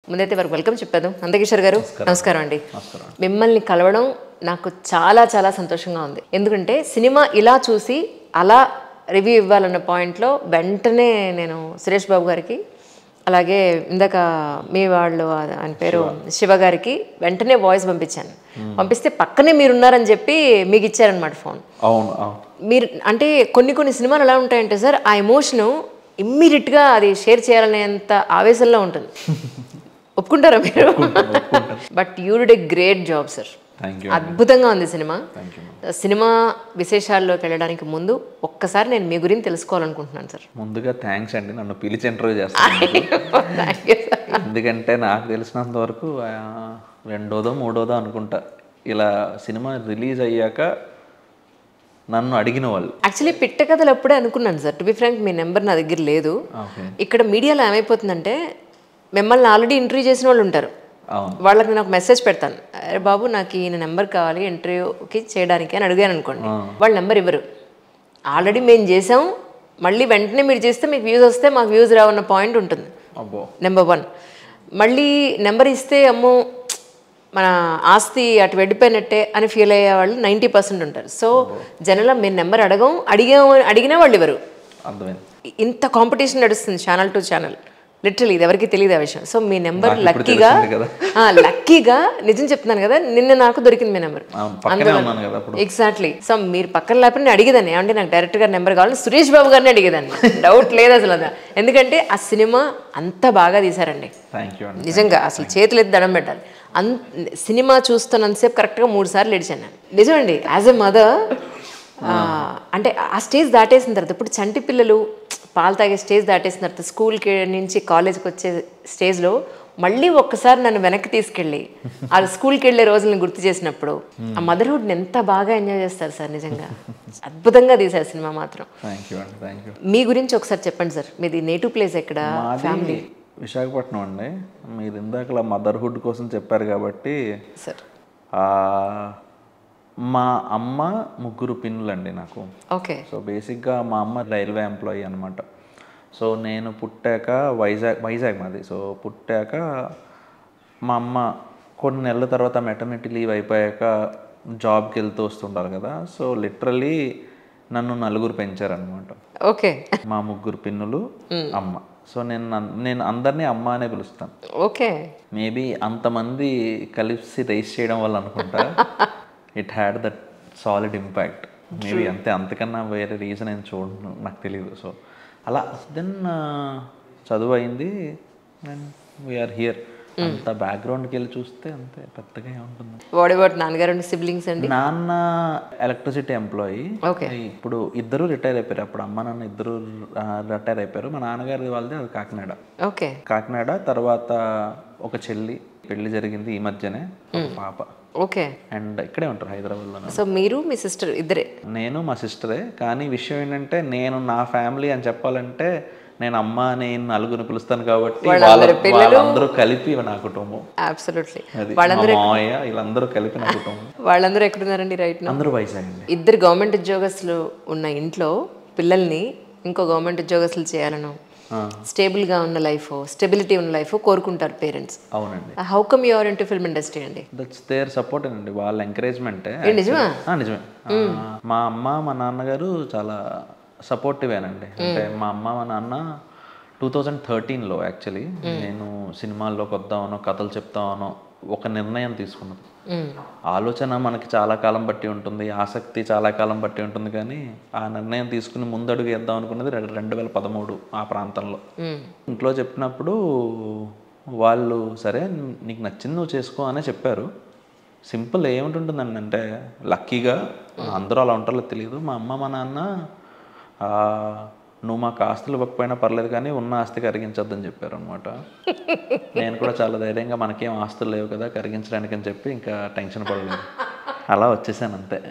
ముందైతే వారికి వెల్కమ్ చెప్పేద్దాం నందకిషోర్ గారు నమస్కారం అండి నమస్కారం మిమ్మల్ని కలవడం నాకు చాలా చాలా సంతోషంగా ఉంది ఎందుకంటే సినిమా ఇలా చూసి అలా రివ్యూ ఇవ్వాలన్న పాయింట్లో వెంటనే నేను సురేష్ బాబు గారికి అలాగే ఇందాక మీ వాళ్ళు ఆయన పేరు శివ గారికి వెంటనే వాయిస్ పంపించాను పంపిస్తే పక్కనే మీరు ఉన్నారని చెప్పి మీకు ఇచ్చారనమాట ఫోన్ అవును అవును మీరు అంటే కొన్ని కొన్ని సినిమాలు ఎలా ఉంటాయంటే సార్ ఆ ఎమోషను ఇమ్మీడియట్గా అది షేర్ చేయాలనేంత ఆవేశంలో ఉంటుంది ఒప్పుకుంటారా మీరు but you did a great job sir thank you అద్భుతంగా ఉంది సినిమా థ్యాంక్ యూ సినిమా విశేషాల్లోకి వెళ్ళడానికి ముందు ఒక్కసారి నేను మీ గురించి తెలుసుకోవాలనుకుంటున్నాను సార్ ముందుగా థ్యాంక్స్ అండి నన్ను పిలిచి ఇంటర్వ్యూ చేస్తాను థ్యాంక్ యూ సార్ ఎందుకంటే నాకు తెలిసినంత వరకు ఆ, రెండోదో మూడోదో అనుకుంటా ఇలా సినిమా రిలీజ్ అయ్యాక నన్ను అడిగిన వాళ్ళు యాక్చువల్లీ పిట్ట కథలు అప్పుడే అనుకున్నాను సార్ టు బి ఫ్రాంక్ మీ నెంబర్ నా దగ్గర లేదు ఓకే ఇక్కడ మీడియాలో ఏమైపోతుందంటే మిమ్మల్ని ఆల్రెడీ ఇంటర్వ్యూ చేసిన వాళ్ళు ఉంటారు అవును వాళ్ళకి నేను ఒక మెసేజ్ పెడతాను అరే బాబు నాకు ఈయన నెంబర్ కావాలి ఇంటర్వ్యూకి చేయడానికి అని అడిగాను అనుకోండి వాళ్ళ నెంబర్ ఇవ్వరు ఆల్రెడీ మేము చేసాం మళ్ళీ వెంటనే మీరు చేస్తే మీకు వ్యూస్ వస్తే మాకు వ్యూస్ రావన్న పాయింట్ ఉంటుంది అబ్బో నెంబర్ వన్ మళ్ళీ నెంబర్ ఇస్తే అమ్మో మన ఆస్తి అటు వెళ్ళిపోయినట్టే అని ఫీల్ అయ్యే వాళ్ళు నైంటీ పర్సెంట్ ఉంటారు సో జనరల్గా మేము నెంబర్ అడగం అడిగా అడిగినా వాళ్ళు ఇవ్వరు అర్థమైంది ఇంత కాంపిటీషన్ నడుస్తుంది ఛానల్ టు ఛానల్ లిటరలీ ఇది ఎవరికి తెలియదు ఆ విషయం సో మీ నెంబర్ నాకు ఇప్పుడు లక్కీగా తెలిసింది కదా. ఆ, లక్కీగా నిజం చెప్తున్నాను కదా నిన్న నాకు దొరికింది మీ నెంబర్ అవును, పక్కనే ఉన్నాను కదా అప్పుడు ఎగ్జాక్ట్లీ సో మీరు పక్కన లేకపోతే నేను అడిగేదాన్ని ఏమంటే నాకు డైరెక్టర్ గారి నెంబర్ కావాలని సురేష్ బాబు గారిని అడిగేదాన్ని డౌట్ లేదు అసలు అది ఎందుకంటే ఆ సినిమా అంత బాగా తీశారండి థ్యాంక్ యూ అండి నిజంగా అసలు చేతులు ఎత్తి దండం పెట్టాలి అన్ సినిమా చూస్తున్నంతసేపు కరెక్ట్గా మూడు సార్లు ఏడిచాను నేను నిజమండి యాజ్ ఎ మదర్ అంటే ఆ స్టేజ్ దాటేసిన తర్వాత ఇప్పుడు చంటి పిల్లలు పాలు తాగే స్టేజ్ దాటేసిన తర్వాత స్కూల్కి నుంచి కాలేజ్కి వచ్చే స్టేజ్లో మళ్ళీ ఒక్కసారి నన్ను వెనక్కి తీసుకెళ్ళి ఆ స్కూల్కి వెళ్ళే రోజులను గుర్తు చేసినప్పుడు ఆ మదర్హుడ్ని ఎంత బాగా ఎంజాయ్ చేస్తారు సార్ నిజంగా అద్భుతంగా తీశారు సినిమా మాత్రం థ్యాంక్ యూ అండి థ్యాంక్ యూ మీ గురించి ఒకసారి చెప్పండి సార్ మీది నేటివ్ ప్లేస్ ఎక్కడ మాది విశాఖపట్నం అండి మీరు ఇందాకలా మదర్హుడ్ కోసం చెప్పారు కాబట్టి సార్ ఆ, మా అమ్మ ముగ్గురు పిన్నులండి నాకు ఓకే సో బేసిక్గా మా అమ్మ రైల్వే ఎంప్లాయీ అనమాట సో నేను పుట్టాక వైజాగ్ వైజాగ్ మాది సో పుట్టాక మా అమ్మ కొన్ని నెలల తర్వాత మెటర్నిటీ లీవ్ అయిపోయాక జాబ్కి వెళ్తూ వస్తుంటారు కదా సో లిటరలీ నన్ను నలుగురు పెంచారనమాట ఓకే మా ముగ్గురు పిన్నులు అమ్మ సో నేను నన్- నేను అందరినీ అమ్మ అనే పిలుస్తాను ఓకే మేబీ అంతమంది కలిసి రేస్ చేయడం వల్ల అనుకుంటా it had that solid impact maybe అంతే అంతకన్నా వేరే రీజన్ ఏం చూడను నాకు తెలియదు సో అలా దెన్ చదువు అయింది అండ్ వీఆర్ హియర్ అంత బ్యాక్గ్రౌండ్కి వెళ్ళి చూస్తే అంతే పెద్దగా ఏముంటుంది వాట్ అబౌట్ నాన్నగారు సిబ్లింగ్స్ అండి నాన్న ఎలక్ట్రిసిటీ ఎంప్లాయీ Okay. ఇప్పుడు ఇద్దరు రిటైర్ అయిపోయారు అప్పుడు అమ్మ నాన్న ఇద్దరు రిటైర్ అయిపోయారు మా నాన్నగారి వాళ్ళది అది కాకినాడ ఓకే కాకినాడ తర్వాత ఒక చెల్లి పెళ్లి జరిగింది ఈ మధ్యనే ఒక పాప ఓకే అండ్ ఇక్కడే ఉంటారు హైదరాబాద్లో సో మీరు మీ సిస్టర్ ఇద్దరే నేను మా సిస్టరే కానీ విషయం ఏంటంటే నేను నా ఫ్యామిలీ అని చెప్పాలంటే నేను అమ్మ నేను నలుగురిని పిలుస్తాను కాబట్టి వాళ్ళ వాళ్ళందరూ కలిపి నా కుటుంబం అబ్సల్యూట్లీ అది మా మావయ్య వీళ్ళందరూ కలిపి నా కుటుంబం వాళ్ళందరూ ఎక్కడున్నారండి రైట్ నా అందరూ వైజాగ్ అండి ఇద్దరు గవర్నమెంట్ ఉద్యోగస్తులు ఉన్న ఇంట్లో పిల్లల్ని ఇంకో గవర్నమెంట్ ఉద్యోగస్తులు చేయాలను ఆ, స్టేబుల్గా ఉన్న లైఫ్ స్టెబిలిటీ ఉన్న లైఫ్ కోరుకుంటారు పేరెంట్స్ అవునండి how come your into film industry అండి దట్స్ దేర్ సపోర్ట్ అండి వాళ్ళ ఎంకరేజ్మెంటే ఏ నిజమా నిజమే ఆ, మా అమ్మ మా నాన్నగారు చాలా సపోర్టివేనండి అంటే మా అమ్మ మా నాన్న టూ థౌజండ్ థర్టీన్లో యాక్చువల్లీ నేను సినిమాల్లోకి వద్దామనో కథలు చెప్తామనో ఒక నిర్ణయం తీసుకున్నది మ్మ్. ఆలోచన మనకి చాలా కాలం బట్టి ఉంటుంది ఆసక్తి చాలా కాలం బట్టి ఉంటుంది కానీ ఆ నిర్ణయం తీసుకుని ముందడుగు వేద్దాం అనుకున్నది రెండు రెండు వేల పదమూడు ఆ ప్రాంతంలో మ్మ్. ఇంట్లో చెప్పినప్పుడు వాళ్ళు సరే నీకు నచ్చింది నువ్వు చేసుకో అనే చెప్పారు సింపుల్ ఏముంటుంటుందండి అంటే లక్కీగా అందరూ అలా ఉంటారో తెలియదు మా అమ్మ మా నాన్న ఆ, నువ్వు మాకు ఆస్తులు ఇవ్వకపోయినా పర్లేదు కానీ ఉన్న ఆస్తి కరిగించొద్దని చెప్పారు అనమాట నేను కూడా చాలా ధైర్యంగా మనకేం ఆస్తులు లేవు కదా కరిగించడానికి అని చెప్పి ఇంకా టెన్షన్ పడలేదు అలా వచ్చేసాను అంతే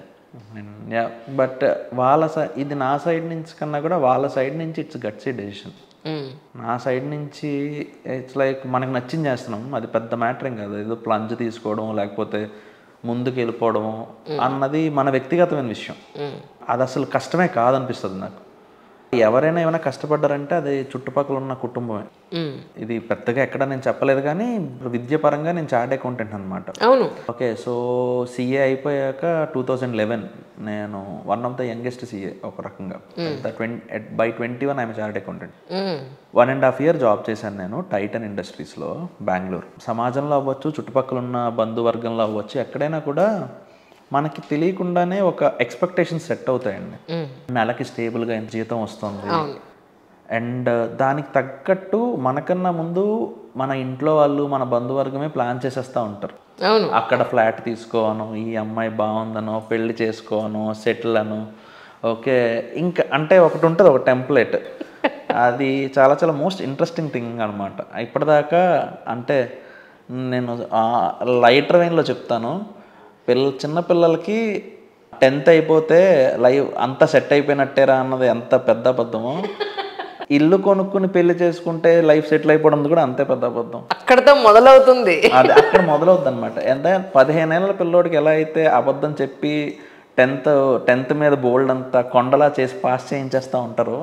బట్ వాళ్ళ సై ఇది నా సైడ్ నుంచి కన్నా కూడా వాళ్ళ సైడ్ నుంచి ఇట్స్ గట్సీ డెసిషన్ మ్మ్. నా సైడ్ నుంచి ఇట్స్ లైక్ మనకు నచ్చింది చేస్తున్నాం అది పెద్ద మ్యాటర్ ఏం కాదు ఏదో ప్లంజ్ తీసుకోవడం లేకపోతే ముందుకు వెళ్ళిపోవడం అన్నది మన వ్యక్తిగతమైన విషయం మ్మ్. అది అసలు కష్టమే కాదనిపిస్తుంది నాకు ఎవరైనా ఏమైనా కష్టపడ్డారంటే అది చుట్టుపక్కల ఉన్న కుటుంబమే మ్మ్. ఇది పెద్దగా ఎక్కడ నేను చెప్పలేదు కానీ విద్య పరంగా నేను చార్ట్ అకౌంటెంట్ అనమాట అవును ఓకే సో సిఏ అయిపోయాక టూ థౌజండ్ లెవెన్ నేను one of the youngest CA ఒక రకంగా twenty by twenty one I'm chart accountant hmm. One and half year job చేశాను నేను టైటన్ ఇండస్ట్రీస్లో బెంగళూరు సమాజంలో అవ్వచ్చు చుట్టుపక్కల ఉన్న బంధువర్గంలో అవ్వచ్చు ఎక్కడైనా కూడా మనకి తెలియకుండానే ఒక ఎక్స్పెక్టేషన్ సెట్ అవుతాయండి మ్మ్. నెలకి స్టేబుల్గా ఎంత జీతం వస్తుంది అవును అండ్ దానికి తగ్గట్టు మనకన్నా ముందు మన ఇంట్లో వాళ్ళు మన బంధువర్గమే ప్లాన్ చేసేస్తూ ఉంటారు అవును అక్కడ ఫ్లాట్ తీసుకోను ఈ అమ్మాయి బాగుందనో పెళ్లి చేసుకోను సెటిల్ అను ఓకే ఇంకా అంటే ఒకటి ఉంటుంది ఒక టెంప్లెట్ అది చాలా చాలా మోస్ట్ ఇంట్రెస్టింగ్ థింగ్ అనమాట ఇప్పటిదాకా అంటే నేను లైటర్ వెయిన్లో చెప్తాను పిల్ల చిన్న పిల్లలకి టెన్త్ అయిపోతే లైవ్ అంతా సెట్ అయిపోయినట్టేరా అన్నది ఎంత పెద్ద అబద్ధమో ఇల్లు కొనుక్కుని పెళ్లి చేసుకుంటే లైఫ్ సెటిల్ అయిపోవడం కూడా అంతే పెద్ద అబద్ధం అక్కడతో మొదలవుతుంది అది అక్కడ మొదలవుద్ది అనమాట ఎంత పదిహేను ఏళ్ళ పిల్లోడికి ఎలా అయితే అబద్ధం చెప్పి టెన్త్ టెన్త్ మీద బోల్డ్ అంతా కొండలా చేసి పాస్ చేయించేస్తూ ఉంటారో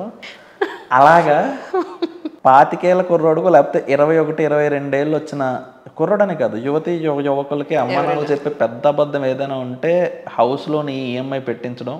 అలాగా పాతికేళ్ళ కుర్రోడుకు లేకపోతే ఇరవై ఒకటి ఇరవై రెండేళ్ళు వచ్చిన కుర్రోడనే కాదు యువతి యువ యువకులకి అమ్మ నాన్నలు చెప్పే పెద్ద అబద్ధం ఏదైనా ఉంటే హౌస్లోని ఈఎంఐ పెట్టించడం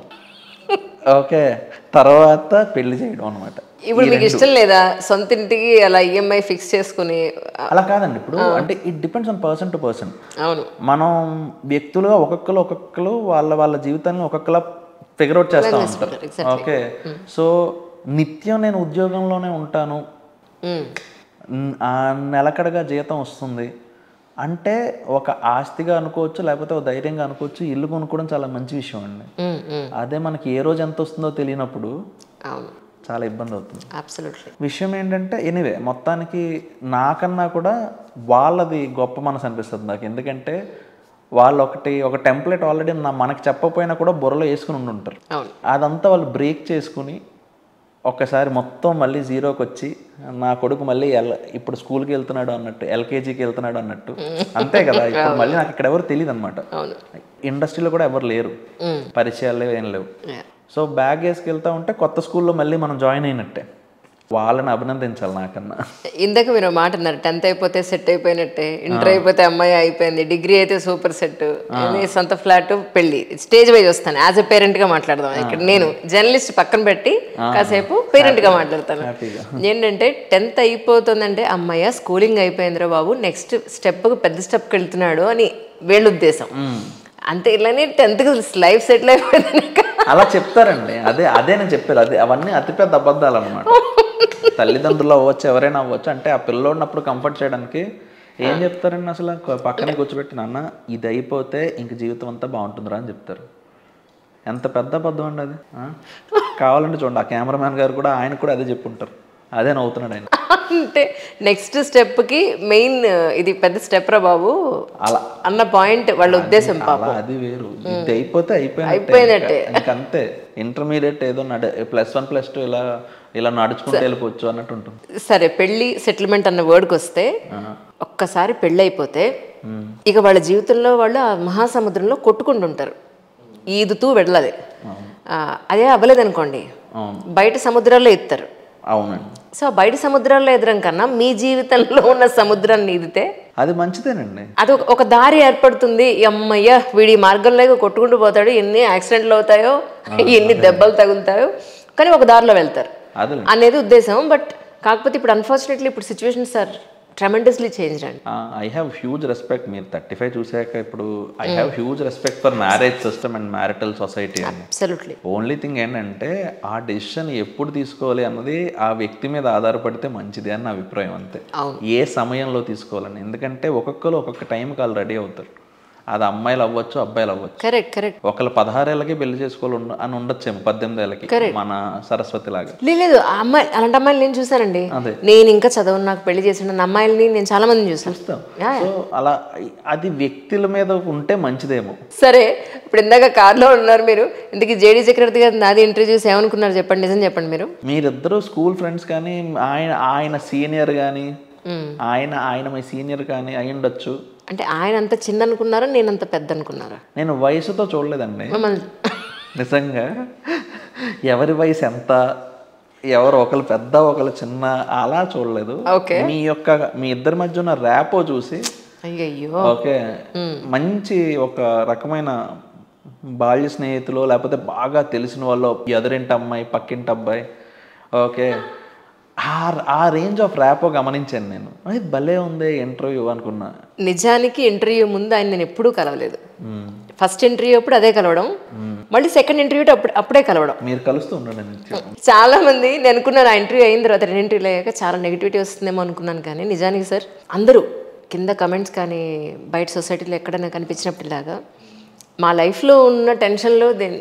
ఓకే తర్వాత పెళ్లి చేయడం అనమాట ఇప్పుడు మీకు ఇష్టం లేదా సొంత ఇంటికి అలా ఈఎంఐ ఫిక్స్ చేసుకుని అలా కాదండి ఇప్పుడు అంటే it depends on person to person అవును మనం వ్యక్తులుగా ఒక్కొక్కరు ఒక్కొక్కరు వాళ్ళ వాళ్ళ జీవితాన్ని ఒక్కొక్కలా ఫిగర్ అవుట్ చేస్తూ ఉంటారు ఓకే సో నిత్యం నేను ఉద్యోగంలోనే ఉంటాను మ్మ్. న్- ఆ నెలకడగా జీతం వస్తుంది అంటే ఒక ఆస్తిగా అనుకోవచ్చు లేకపోతే ఒక ధైర్యంగా అనుకోవచ్చు ఇల్లు కొనుక్కోవడం చాలా మంచి విషయం అండి మ్మ్. మ్మ్. అదే మనకి ఏ రోజు ఎంత వస్తుందో తెలియనప్పుడు అవును చాలా ఇబ్బంది అవుతుంది అబ్సల్యూట్లీ విషయం ఏంటంటే ఎనీవే మొత్తానికి నాకన్నా కూడా వాళ్ళది గొప్ప మనసు అనిపిస్తుంది నాకు ఎందుకంటే వాళ్ళు ఒకటి ఒక టెంప్లెట్ ఆల్రెడీ నా మనకి చెప్పకపోయినా కూడా బుర్రలో వేసుకుని ఉండి ఉంటారు అవును అదంతా వాళ్ళు బ్రేక్ చేసుకుని ఒక్కసారి మొత్తం మళ్ళీ జీరోకి వచ్చి నా కొడుకు మళ్ళీ ఎల్ ఇప్పుడు స్కూల్కి వెళ్తున్నాడు అన్నట్టు ఎల్కేజీకి వెళ్తున్నాడు అన్నట్టు అంతే కదా ఇప్పుడు మళ్ళీ నాకు ఇక్కడ ఎవరు తెలియదు అనమాట అవును ఇండస్ట్రీలో కూడా ఎవరు లేరు మ్మ్. పరిచయాలు లేవు ఏం లేవు Yeah. సో బ్యాగ్ వేసుకెళ్తా ఉంటే కొత్త స్కూల్లో మళ్ళీ మనం జాయిన్ అయినట్టే వాళ్ళని అభినందించాలి నాకన్నా ఇందాక మీరు మాట అన్నారు టెన్త్ అయిపోతే సెట్ అయిపోయినట్టే ఇంటర్ అయిపోతే అమ్మాయి అయిపోయింది డిగ్రీ అయితే సూపర్ సెట్ సొంత ఫ్లాట్ పెళ్లి స్టేజ్ వైజ్ వస్తాను యాజ్ ఎ పేరెంట్ గా మాట్లాడదాం ఇక్కడ నేను జర్నలిస్ట్ పక్కన పెట్టి కాసేపు పేరెంట్ గా మాట్లాడతాను హ్యాపీగా ఏంటంటే టెన్త్ అయిపోతుందంటే అమ్మయ్య స్కూలింగ్ అయిపోయిందిరా బాబు నెక్స్ట్ స్టెప్ పెద్ద స్టెప్కి వెళ్తున్నాడు అని వీళ్ళ ఉద్దేశం అంతే ఇలానే టెన్త్కి లైఫ్ సెటిల్ అయిపోయింది అలా చెప్తారండి అదే అదే నేను చెప్పారు అదే అవన్నీ అతిపెద్ద అబద్ధాలు అనమాట తల్లిదండ్రులు అవ్వచ్చు ఎవరైనా అవ్వచ్చు అంటే ఆ పిల్లోడినప్పుడు కంఫర్ట్ చేయడానికి ఏం చెప్తారండి అసలు కొ- పక్కనే కూర్చోబెట్టి నాన్న ఇది అయిపోతే ఇంక జీవితం అంతా బాగుంటుందిరా అని చెప్తారు ఎంత పెద్ద అబద్ధం అండి అది ఆ? కావాలంటే చూడండి ఆ కెమెరామ్యాన్ గారు కూడా ఆయన కూడా అదే చెప్పుంటారు అదే నవ్వుతున్నాడు ఆయన అంటే నెక్స్ట్ స్టెప్కి మెయిన్ ఇది పెద్ద స్టెప్ రా బాబు అలా అన్న పాయింట్ వాళ్ళ ఉద్దేశం అలా అది వేరు ఇది అయిపోతే అయిపోయినట్టే అయిపోయినట్టే. ఇంకా. ఇంకంతే ఇంటర్మీడియట్ ఏదో నడ ప్లస్ వన్ ప్లస్ టూ ఇలా ఇలా నడుచుకుంటూ వెళ్ళిపోవచ్చు అన్నట్టు ఉంటుంది సరే పెళ్లి సెటిల్మెంట్ అన్న వర్డ్కి వస్తే ఒక్కసారి పెళ్ళి అయిపోతే ఇక వాళ్ళ జీవితంలో వాళ్ళు ఆ మహాసముద్రంలో కొట్టుకుంటుంటారు ఈదుతూ వెళ్ళది ఆ, అదే అవ్వలేదు అనుకోండి అవును బయట సముద్రాల్లో ఎత్తారు అవునండి సో ఆ బయట సముద్రాల్లో ఎదరం కన్నా మీ జీవితంలో ఉన్న సముద్రాన్ని ఈదితే అది మంచిదేనండి అది ఒక- ఒక దారి ఏర్పడుతుంది ఈ అమ్మయ్య వీడి మార్గంలో కొట్టుకుంటూ పోతాడు ఎన్ని యాక్సిడెంట్లు అవుతాయో ఎన్ని దెబ్బలు తగులుతాయో కానీ ఒక దారిలో వెళ్తారు అదే అనేది ఉద్దేశం బట్ కాకపోతే ఇప్పుడు అన్ఫార్చునేట్లీ ఇప్పుడు సిచ్యువేషన్ సార్ ట్రెమెండస్లీ చేంజ్ అండి ఐ హ్యావ్ హ్యూజ్ రెస్పెక్ట్ మీరు థర్టీ ఫైవ్ చూసాక ఇప్పుడు I have huge respect for marriage system and marital society అని అబ్సల్యూట్లీ ఓన్లీ థింగ్ ఏంటంటే ఆ డెసిషన్ ఎప్పుడు తీసుకోవాలి అన్నది ఆ వ్యక్తి మీద ఆధారపడితే మంచిది అని నా అభిప్రాయం అంతే అవును. ఏ సమయంలో తీసుకోవాలని ఎందుకంటే ఒక్కొక్కరు ఒక్కొక్క టైంకి వాళ్ళు రెడీ అవుతారు అది అమ్మాయిలు అవ్వచ్చు అబ్బాయిలు అవ్వచ్చు కరెక్ట్ కరెక్ట్ ఒకళ్ళు పదహారేళ్ళకి పెళ్లి చేసుకోవాలి ఉండ- అని ఉండొచ్చేమో పద్దెనిమిది ఏళ్ళకి మన సరస్వతి లాగా లేదు ఆ అమ్మాయి అలాంటి అమ్మాయిలు నేను చూసానండి అదే. నేను ఇంకా చదవను నాకు పెళ్లి చేసిన అమ్మాయిల్ని నేను చాలా మందిని చూసాను చూస్తాం యా, సో అలా అది వ్యక్తుల మీద ఉంటే మంచిదేమో సరే ఇప్పుడు ఇందాక కార్లో ఉన్నారు మీరు ఇందుకు జేడీ చక్రవర్తి గారు నాది ఇంటర్వ్యూస్ ఏమనుకున్నారు చెప్పండి నిజం చెప్పండి మీరు మీరిద్దరూ స్కూల్ ఫ్రెండ్స్ కానీ ఆయన ఆయన సీనియర్ కానీ మ్మ్. ఆయన ఆయన మీ సీనియర్ కానీ అయి ఉండొచ్చు అంటే ఆయన అంత చిన్న అనుకున్నారా నేను అంత పెద్ద అనుకున్నారా నేను వయసుతో చూడలేదండి మమ్మల్ని నిజంగా ఎవరి వయసు ఎంత ఎవరు ఒకరు పెద్ద ఒకరు చిన్న అలా చూడలేదు Okay. మీ యొక్క మీ ఇద్దరి మధ్య ఉన్న ర్యాపో చూసి అయ్యయ్యో ఓకే మంచి ఒక రకమైన బాల్య స్నేహితులు లేకపోతే బాగా తెలిసిన వాళ్ళు ఎదురింటి అమ్మాయి పక్కింటి అబ్బాయి ఓకే ఆ ఆ రేంజ్ ఆఫ్ ర్యాపో గమనించాను నేను అది భలే ఉంది ఇంటర్వ్యూ అనుకున్నా నిజానికి ఇంటర్వ్యూ ముందు ఆయన నేను ఎప్పుడూ కలవలేదు ఫస్ట్ ఇంటర్వ్యూ అప్పుడు అదే కలవడం మళ్ళీ సెకండ్ ఇంటర్వ్యూ అప్పుడు అప్పుడే కలవడం మీరు కలుస్తూ ఉండండి నిత్యం చాలా మంది నేను అనుకున్నాను ఆ ఇంటర్వ్యూ అయిన తర్వాత రెండు ఇంటర్వ్యూలు అయ్యాక చాలా నెగిటివిటీ వస్తుందేమో అనుకున్నాను కానీ నిజానికి సార్ అందరూ కింద కమెంట్స్ కానీ బయట సొసైటీలో ఎక్కడైనా కనిపించినప్పుడు ఇలాగా మా లైఫ్లో ఉన్న టెన్షన్లో దీని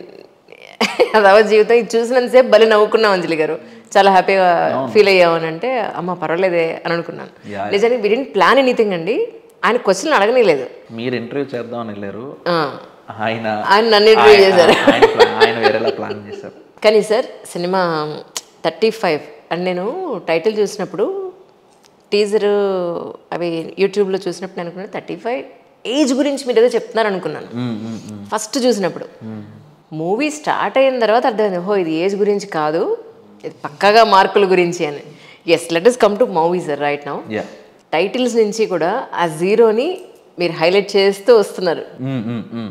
అదవ జీవితం ఇది చూసినంతసేపు బలి నవ్వుకున్నాం అంజలి గారు చాలా హ్యాపీగా ఫీల్ అయ్యామని అంటే అమ్మ పర్వాలేదే అని అనుకున్నాను నిజానికి వి డెంట్ ప్లాన్ ఎనీథింగ్ అండి ఆయన క్వశ్చన్ అడగనేలేదు మీరు ఇంటర్వ్యూ చేద్దామని వెళ్ళారు ఆ, ఆయన ఆయన నన్ను ఇంటర్వ్యూ చేశారు ఆయన ప్లా- ఆయన వేరేలా ప్లాన్ చేశారు కానీ సార్ సినిమా థర్టీ ఫైవ్ అని నేను టైటిల్ చూసినప్పుడు టీజర్ అవి యూట్యూబ్లో చూసినప్పుడు నేను అనుకున్నాను థర్టీ ఫైవ్ ఏజ్ గురించి మీరు ఏదో చెప్తున్నారు అనుకున్నాను మ్మ్, మ్మ్, మ్మ్. ఫస్ట్ చూసినప్పుడు మూవీ స్టార్ట్ అయిన తర్వాత అర్థమైంది ఓహో ఇది ఏజ్ గురించి కాదు ఇది పక్కాగా మార్కుల గురించి అని yes let us come to movie sir right now yeah titles నుంచి కూడా ఆ జీరోని మీరు హైలైట్ చేస్తూ వస్తున్నారు మ్మ్, మ్మ్, మ్మ్.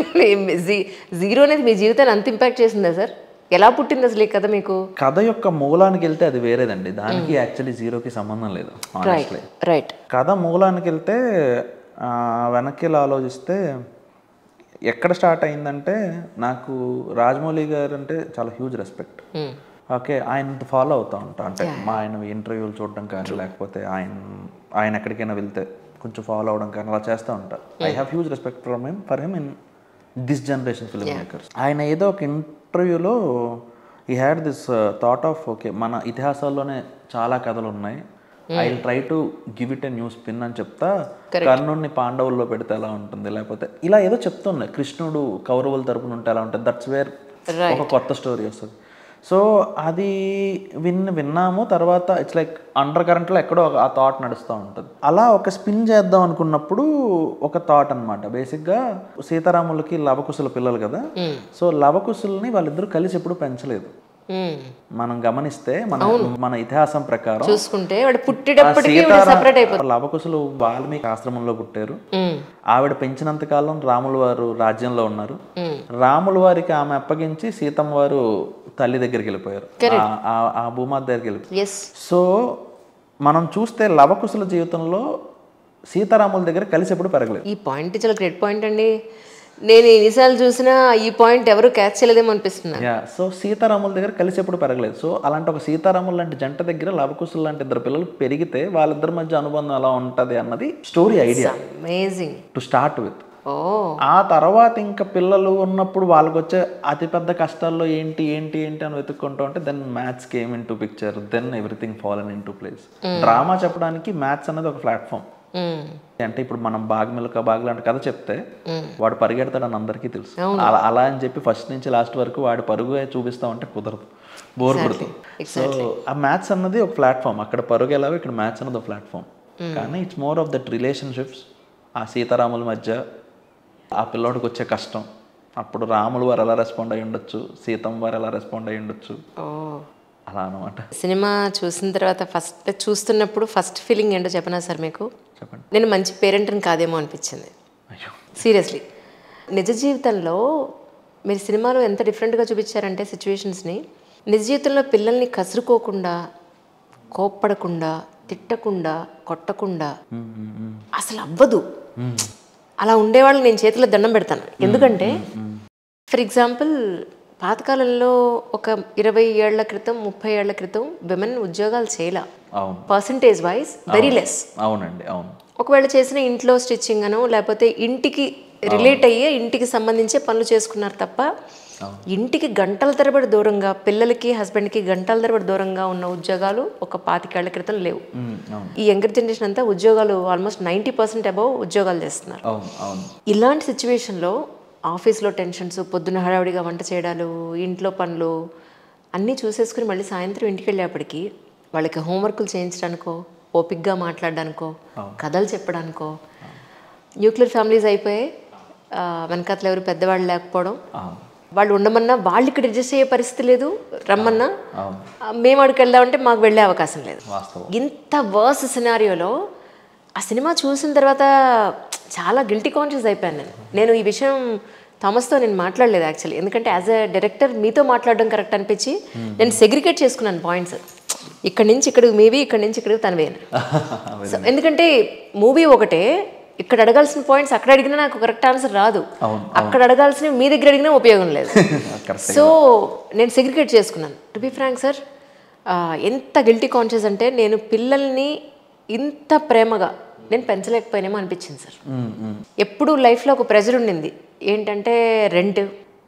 జీ- జీరో అనేది మీ జీవితాన్ని అంత ఇంపాక్ట్ చేసిందా సార్ ఎలా పుట్టింది అసలు ఈ కథ మీకు కథ యొక్క మూలానికి వెళ్తే అది వేరేదండి దానికి యాక్చువల్లీ జీరోకి సంబంధం లేదు రైట్ honestly. రైట్ కథ మూలానికి వెళ్తే ఆ, వెనక్కి ఇలా ఆలోచిస్తే ఎక్కడ స్టార్ట్ అయిందంటే నాకు రాజమౌళి గారు అంటే చాలా హ్యూజ్ రెస్పెక్ట్ ఓకే ఆయన ఫాలో అవుతా ఉంటా అంటే మా ఆయన ఇంటర్వ్యూలు చూడడం కానీ లేకపోతే ఆయన ఆయన ఎక్కడికైనా వెళ్తే కొంచెం ఫాలో అవడం కానీ అలా చేస్తూ ఉంటా I have huge respect from him for him in this generation film makers ఆయన ఏదో ఒక ఇంటర్వ్యూలో he had this thought of okay మన ఇతిహాసాల్లోనే చాలా కథలు ఉన్నాయి I try to give it a new spin అని చెప్తా కర్ణుడిని పాండవుల్లో పెడితే ఎలా ఉంటుంది లేకపోతే ఇలా ఏదో చెప్తున్నాయి కృష్ణుడు కౌరవుల తరపున ఉంటే ఎలా ఉంటుంది దట్స్ వేర్ ఒక కొత్త స్టోరీ వస్తుంది సో అది విన్ విన్నాము తర్వాత ఇట్స్ లైక్ అండర్ కరెంట్లో ఎక్కడో ఒక- ఆ థాట్ నడుస్తూ ఉంటుంది అలా ఒక స్పిన్ చేద్దాం అనుకున్నప్పుడు ఒక థాట్ అనమాట బేసిక్గా సీతారాములకి లవకుశుల పిల్లలు కదా సో లవకుశుల్ని వాళ్ళిద్దరూ కలిసి ఎప్పుడు పెంచలేదు మ్మ్. మనం గమనిస్తే మన మన ఇతిహాసం ప్రకారం చూసుకుంటే వాడు ఆ పుట్టేటప్పటికి సీతారా- సెపరేట్ అయిపోతుంది లవకుశులు వాల్మీకి ఆశ్రమంలో పుట్టారు మ్మ్. ఆవిడ పెంచినంత కాలం రాముల వారు రాజ్యంలో ఉన్నారు రాముల వారికి ఆమె అప్పగించి సీతమ్మ వారు తల్లి దగ్గరికి వెళ్ళిపోయారు ఆ- ఆ- ఆ భూమాత దగ్గరికి వెళ్ళిపోయారు ఎస్ సో మనం చూస్తే లవకుశుల జీవితంలో సీతారాముల దగ్గర కలిసి ఎప్పుడు పెరగలేదు ఈ పాయింట్ చాలా గ్రేట్ పాయింట్ అండి నేను ఎన్నిసార్లు చూసినా ఈ పాయింట్ ఎవరు క్యాచ్ చేయలేదేమో అనిపిస్తుంది యా సో సీతారాముల దగ్గర కలిసి ఎప్పుడు పెరగలేదు సో అలాంటి ఒక సీతారాముల లాంటి జంట దగ్గర లవకుశులు లాంటి ఇద్దరు పిల్లలు పెరిగితే వాళ్ళిద్దరి మధ్య అనుబంధం ఎలా ఉంటది అన్నది story idea amazing to start with ఓ ఆ తర్వాత ఇంకా పిల్లలు ఉన్నప్పుడు వాళ్ళకి వచ్చే అతిపెద్ద కష్టాల్లో ఏంటి ఏంటి ఏంటి అని వెతుక్కుంటూ ఉంటే then maths came into picture then everything fallen into place drama చెప్పడానికి మ్యాథ్స్ అనేది ఒక ప్లాట్ఫామ్ మ్మ్. అంటే ఇప్పుడు మనం బాగ్ మిల్క బాగ్ లాంటి కథ చెప్తే వాడు పరిగెడతాడని అందరికీ తెలుసు అలా అలా అని చెప్పి ఫస్ట్ నుంచి లాస్ట్ వరకు వాడి పరుగు చూపిస్తా ఉంటే కుదరదు బోర్ కొడుతుంది సో ఆ మ్యాథ్స్ అన్నది ఒక ప్లాట్ఫామ్ అక్కడ పరుగు ఎలాగో ఇక్కడ మ్యాథ్స్ అన్నది ఒక ప్లాట్ఫామ్ కానీ it's more of that relationships ఆ సీతారాముల మధ్య ఆ పిల్లోడికి వచ్చే కష్టం అప్పుడు రాములు వారు ఎలా రెస్పాండ్ అయ్యి ఉండొచ్చు సీతమ్మ వారు ఎలా రెస్పాండ్ అయ్యి ఉండొచ్చు ఓ అలా అనమాట సినిమా చూసిన తర్వాత ఫస్ట్ చూస్తున్నప్పుడు ఫస్ట్ ఫీలింగ్ ఏంటో చెప్పనా సార్ మీకు చెప్పండి నేను మంచి పేరెంట్ని కాదేమో అనిపించింది అయ్యో సీరియస్లీ నిజ జీవితంలో మీరు సినిమాలో ఎంత డిఫరెంట్గా చూపించారంటే సిచ్యువేషన్స్ని నిజ జీవితంలో పిల్లల్ని కసురుకోకుండా కోప్పడకుండా తిట్టకుండా కొట్టకుండా అసలు అవ్వదు అలా ఉండేవాళ్ళు నేను చేతిలో దండం పెడతాను ఎందుకంటే ఫర్ ఎగ్జాంపుల్ పాతకాలంలో ఒక ఇరవై ఏళ్ల క్రితం ముప్పై ఏళ్ల క్రితం విమెన్ ఉద్యోగాలు చేయలే అవును పర్సంటేజ్ వైజ్ వెరీ లెస్ అవునండి అవును ఒకవేళ చేసిన ఇంట్లో స్టిచ్చింగ్ అనో లేకపోతే ఇంటికి రిలేట్ అయ్యే ఇంటికి సంబంధించే పనులు చేసుకున్నారు తప్ప ఇంటికి గంటల తరబడి దూరంగా పిల్లలకి హస్బెండ్కి గంటల తరబడి దూరంగా ఉన్న ఉద్యోగాలు ఒక పాతికేళ్ల క్రితం లేవు ఉమ్, అవును ఈ యంగర్ జనరేషన్ అంతా ఉద్యోగాలు ఆల్మోస్ట్ నైంటీ పర్సెంట్ అబౌవ్ ఉద్యోగాలు చేస్తున్నారు అవును అవును ఇలాంటి సిచ్యువేషన్లో ఆఫీస్లో టెన్షన్స్ పొద్దున హడావుడిగా వంట చేయడాలు ఇంట్లో పనులు అన్నీ చూసేసుకుని మళ్ళీ సాయంత్రం ఇంటికి వెళ్ళేప్పటికి వాళ్ళకి హోంవర్క్లు చేయించడానికో ఓపిక్గా మాట్లాడడానికో కథలు చెప్పడానికో న్యూక్లియర్ ఫ్యామిలీస్ అయిపోయి వెనకాతలు ఎవరు పెద్దవాళ్ళు లేకపోవడం అవును వాళ్ళు ఉండమన్నా వాళ్ళు ఇక్కడ అడ్జస్ట్ అయ్యే పరిస్థితి లేదు రమ్మన్నా అవును ఆ, మేము అక్కడికి వెళ్దామంటే మాకు వెళ్ళే అవకాశం లేదు వాస్తవం ఇంత వర్స్ సినారియోలో ఆ సినిమా చూసిన తర్వాత చాలా గిల్టీ కాన్షియస్ అయిపోయాను నేను నేను ఈ విషయం థామస్తో నేను మాట్లాడలేదు యాక్చువల్లీ ఎందుకంటే యాజ్ ఎ డైరెక్టర్ మీతో మాట్లాడడం కరెక్ట్ అనిపించి నేను సెగ్రిగేట్ చేసుకున్నాను పాయింట్స్ ఇక్కడి నుంచి ఇక్కడికి మీవి ఇక్కడి నుంచి ఇక్కడికి తనవే అని. సో ఎందుకంటే మూవీ ఒకటే ఇక్కడ అడగాల్సిన పాయింట్స్ అక్కడ అడిగినా నాకు కరెక్ట్ ఆన్సర్ రాదు అవును, అక్కడ అడగాల్సినవి మీ దగ్గర అడిగినా ఉపయోగం లేదు కరెక్ట్ సో నేను సెగ్రిగేట్ చేసుకున్నాను టు బి ఫ్రాంక్ సార్ ఎంత గిల్టీ కాన్షియస్ అంటే నేను పిల్లల్ని ఇంత ప్రేమగా నేను పెంచలేకపోయినేమో అనిపించింది సార్ ఎప్పుడు లైఫ్లో ఒక ప్రెజర్ ఉండింది ఏంటంటే రెంట్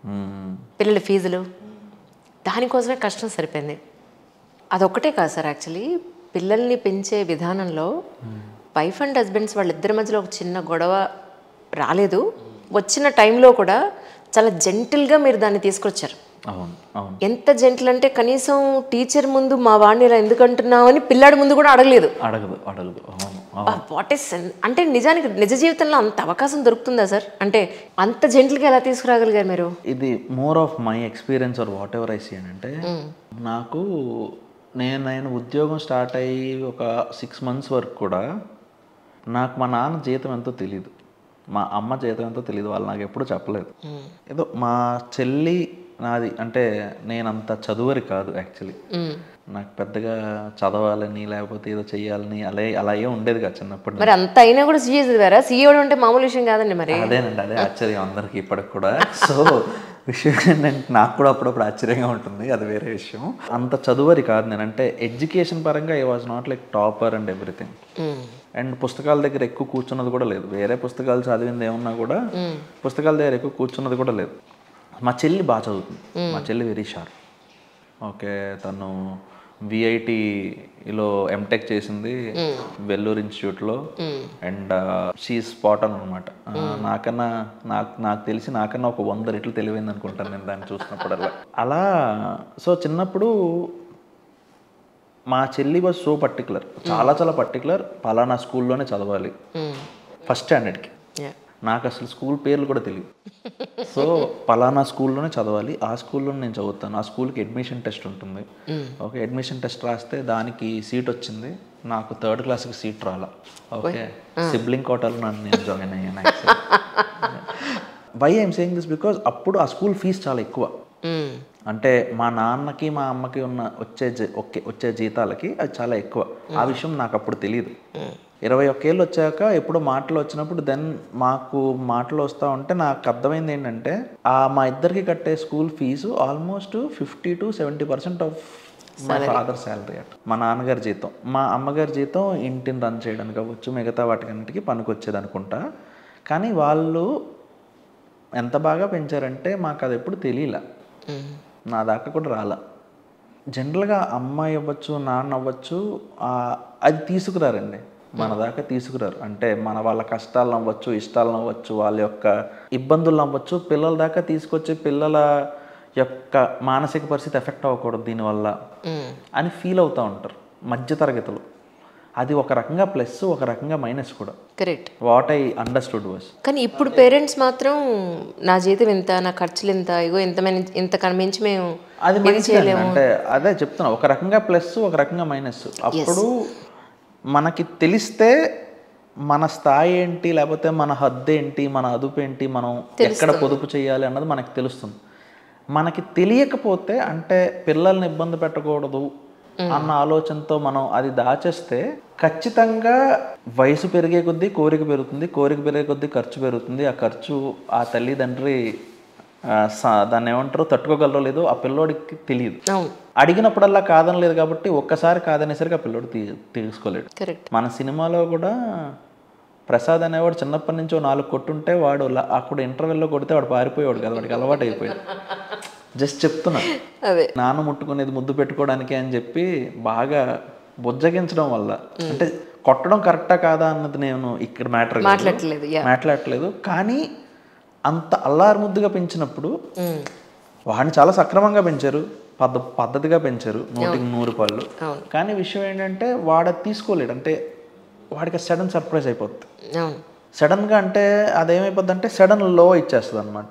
పిల్లల ఫీజులు దానికోసమే కష్టం సరిపోయింది అదొక్కటే కాదు సార్ యాక్చువల్లీ పిల్లల్ని పెంచే విధానంలో వైఫ్ అండ్ హస్బెండ్స్ వాళ్ళిద్దరి మధ్యలో ఒక చిన్న గొడవ రాలేదు వచ్చిన టైంలో కూడా చాలా జెంటిల్గా మీరు దాన్ని తీసుకొచ్చారు అవును అవును ఎంత జెంటిల్ అంటే కనీసం టీచర్ ముందు మా వాడిని ఇలా ఎందుకు అంటున్నావు అని పిల్లాడి ముందు కూడా అడగలేదు అడగదు అడగదు అవును అవును వాట్ ఇస్ అంటే నిజానికి నిజ జీవితంలో అంత అవకాశం దొరుకుతుందా సార్ అంటే అంత జెంటిల్గా ఎలా తీసుకురాగలిగారు మీరు ఇది more of my experience or whatever I see అని అంటే నాకు నేను నేను ఉద్యోగం స్టార్ట్ అయ్యి ఒక సిక్స్ మంత్స్ వరకు కూడా నాకు మా నాన్న జీతం ఎంతో తెలియదు మా అమ్మ జీతం ఎంతో తెలియదు వాళ్ళు నాకు ఎప్పుడూ చెప్పలేదు ఏదో మా చెల్లి నాది అంటే నేను అంత చదువరి కాదు యాక్చువల్లీ నాకు పెద్దగా చదవాలని లేకపోతే ఏదో చెయ్యాలని అలా అలా ఏం ఉండేది కాదు చిన్నప్పటి మరి అంత అయినా కూడా సీఏ చదివారా సీఏ అంటే మామూలు విషయం కాదండి మరి అదేనండి అదే ఆశ్చర్యం అందరికి ఇప్పటికి కూడా సో విషయం ఏంటంటే నాకు కూడా అప్పుడప్పుడు ఆశ్చర్యంగా ఉంటుంది అది వేరే విషయం అంత చదువరి కాదు నేను అంటే ఎడ్యుకేషన్ పరంగా I was not like topper and everything మ్మ్. అండ్ పుస్తకాల దగ్గర ఎక్కువ కూర్చున్నది కూడా లేదు వేరే పుస్తకాలు చదివింది ఏమన్నా కూడా పుస్తకాల దగ్గర ఎక్కువ కూర్చున్నది కూడా లేదు మా చెల్లి బాగా చదువుతుంది మా చెల్లి వెరీ షార్ప్ ఓకే తను విఐటిలో ఎంటెక్ చేసింది వెల్లూరు ఇన్స్టిట్యూట్లో అండ్ షీ స్పాట్ అని అనమాట నాకన్నా నాకు నాకు తెలిసి నాకన్నా ఒక వంద రెట్లు తెలివైంది అనుకుంటాను నేను దాన్ని చూసినప్పుడల్లా అలా సో చిన్నప్పుడు మా చెల్లి వాజ్ సో పర్టికులర్ చాలా చాలా పర్టికులర్ పలానా స్కూల్లోనే చదవాలి మ్మ్. First స్టాండర్డ్కి Yeah. నాకు అసలు స్కూల్ పేర్లు కూడా తెలియదు సో పలానా స్కూల్లోనే చదవాలి ఆ స్కూల్లో నేను చదువుతాను ఆ స్కూల్కి అడ్మిషన్ టెస్ట్ ఉంటుంది ఓకే అడ్మిషన్ టెస్ట్ రాస్తే దానికి సీట్ వచ్చింది నాకు థర్డ్ క్లాస్కి సీట్ రాలా ఓకే సిబ్లింగ్ కోటాలో నన్ను నేను జాయిన్ అయ్యాను why I'm saying this because అప్పుడు ఆ స్కూల్ ఫీజు చాలా ఎక్కువ మ్మ్. అంటే మా నాన్నకి మా అమ్మకి ఉన్న వచ్చే జీ- ఒకే వచ్చే జీతాలకి అది చాలా ఎక్కువ ఆ విషయం నాకు అప్పుడు తెలియదు ఇరవై ఒక్కేళ్ళు వచ్చాక ఎప్పుడు మాటలు వచ్చినప్పుడు దెన్ మాకు మాటలు వస్తూ ఉంటే నాకు అర్థమైంది ఏంటంటే ఆ మా ఇద్దరికి కట్టే school fees almost fifty to seventy percent of మా ఫాదర్ శాలరీ అట్ మా నాన్నగారి జీతం మా అమ్మగారి జీతం ఇంటిని రన్ చేయడానికి అవ్వచ్చు మిగతా వాటికన్నిటికీ పనికొచ్చేది అనుకుంటా కానీ వాళ్ళు ఎంత బాగా పెంచారంటే మాకు అది ఎప్పుడు తెలియలే మ్మ్. నా దాకా కూడా రాలా జనరల్గా అమ్మాయి అవ్వచ్చు నాన్న అవ్వచ్చు ఆ, అది తీసుకురారండి మన దాకా తీసుకురారు అంటే మన వాళ్ళ కష్టాలను అవ్వచ్చు ఇష్టాలను అవ్వచ్చు వాళ్ళ యొక్క ఇబ్బందులను అవ్వచ్చు పిల్లల దాకా తీసుకొచ్చి పిల్లల యొక్క మానసిక పరిస్థితి ఎఫెక్ట్ అవ్వకూడదు దీనివల్ల మ్మ్. అని ఫీల్ అవుతూ ఉంటారు మధ్య తరగతులు అది ఒక రకంగా ప్లస్ ఒక రకంగా మైనస్ కూడా correct what I understood was కానీ ఇప్పుడు పేరెంట్స్ మాత్రం నా జీతం ఇంత నా ఖర్చులు ఇంత ఇగో ఇంత మన- ఇంత కనిపించి మేము అది మంచిదండి అంటే అదే చెప్తున్నా ఒక రకంగా ప్లస్ ఒక రకంగా మైనస్ అప్పుడు మనకి తెలిస్తే మన స్థాయి ఏంటి లేకపోతే మన హద్దు ఏంటి మన అదుపు ఏంటి మనం ఎక్కడ పొదుపు చేయాలి అన్నది మనకి తెలుస్తుంది మనకి తెలియకపోతే అంటే పిల్లల్ని ఇబ్బంది పెట్టకూడదు అన్న ఆలోచనతో మనం అది దాచేస్తే ఖచ్చితంగా వయసు పెరిగే కొద్దీ కోరిక పెరుగుతుంది కోరిక పెరిగే కొద్దీ ఖర్చు పెరుగుతుంది ఆ ఖర్చు ఆ తల్లిదండ్రి ఆ, స- దాన్ని ఏమంటారో తట్టుకోగలరో లేదో ఆ పిల్లోడికి తెలియదు అవును అడిగినప్పుడల్లా కాదనలేదు కాబట్టి ఒక్కసారి కాదనేసరికి ఆ పిల్లోడు తీ తీసుకోలేడు కరెక్ట్ మన సినిమాలో కూడా ప్రసాద్ అనేవాడు చిన్నప్పటి నుంచి ఓ నాలుగు కొట్టుంటే వాడు ల- అక్కడ ఇంటర్వెల్లో కొడితే వాడు పారిపోయేవాడు కదా వాడికి అలవాటు అయిపోయింది జస్ట్ చెప్తున్నా అదే నాన్న ముట్టుకునేది ముద్దు పెట్టుకోవడానికి అని చెప్పి బాగా బుజ్జగించడం వల్ల అంటే కొట్టడం కరెక్టా కాదా అన్నది నేను ఇక్కడ మ్యాటర్ మాట్లాడట్లేదు యా మాట్లాడట్లేదు కానీ అంత అల్లారు ముద్దుగా పెంచినప్పుడు వాడిని చాలా సక్రమంగా పెంచారు పద్ధ పద్ధతిగా పెంచారు నూటికి నూరు పళ్ళు అవును. కానీ విషయం ఏంటంటే వాడు అది తీసుకోలేడు అంటే వాడికి సడన్ సర్ప్రైజ్ అయిపోద్ది అవును సడన్గా అంటే అదేమైపోద్ది అంటే సడన్ లో ఇచ్చేస్తుంది అనమాట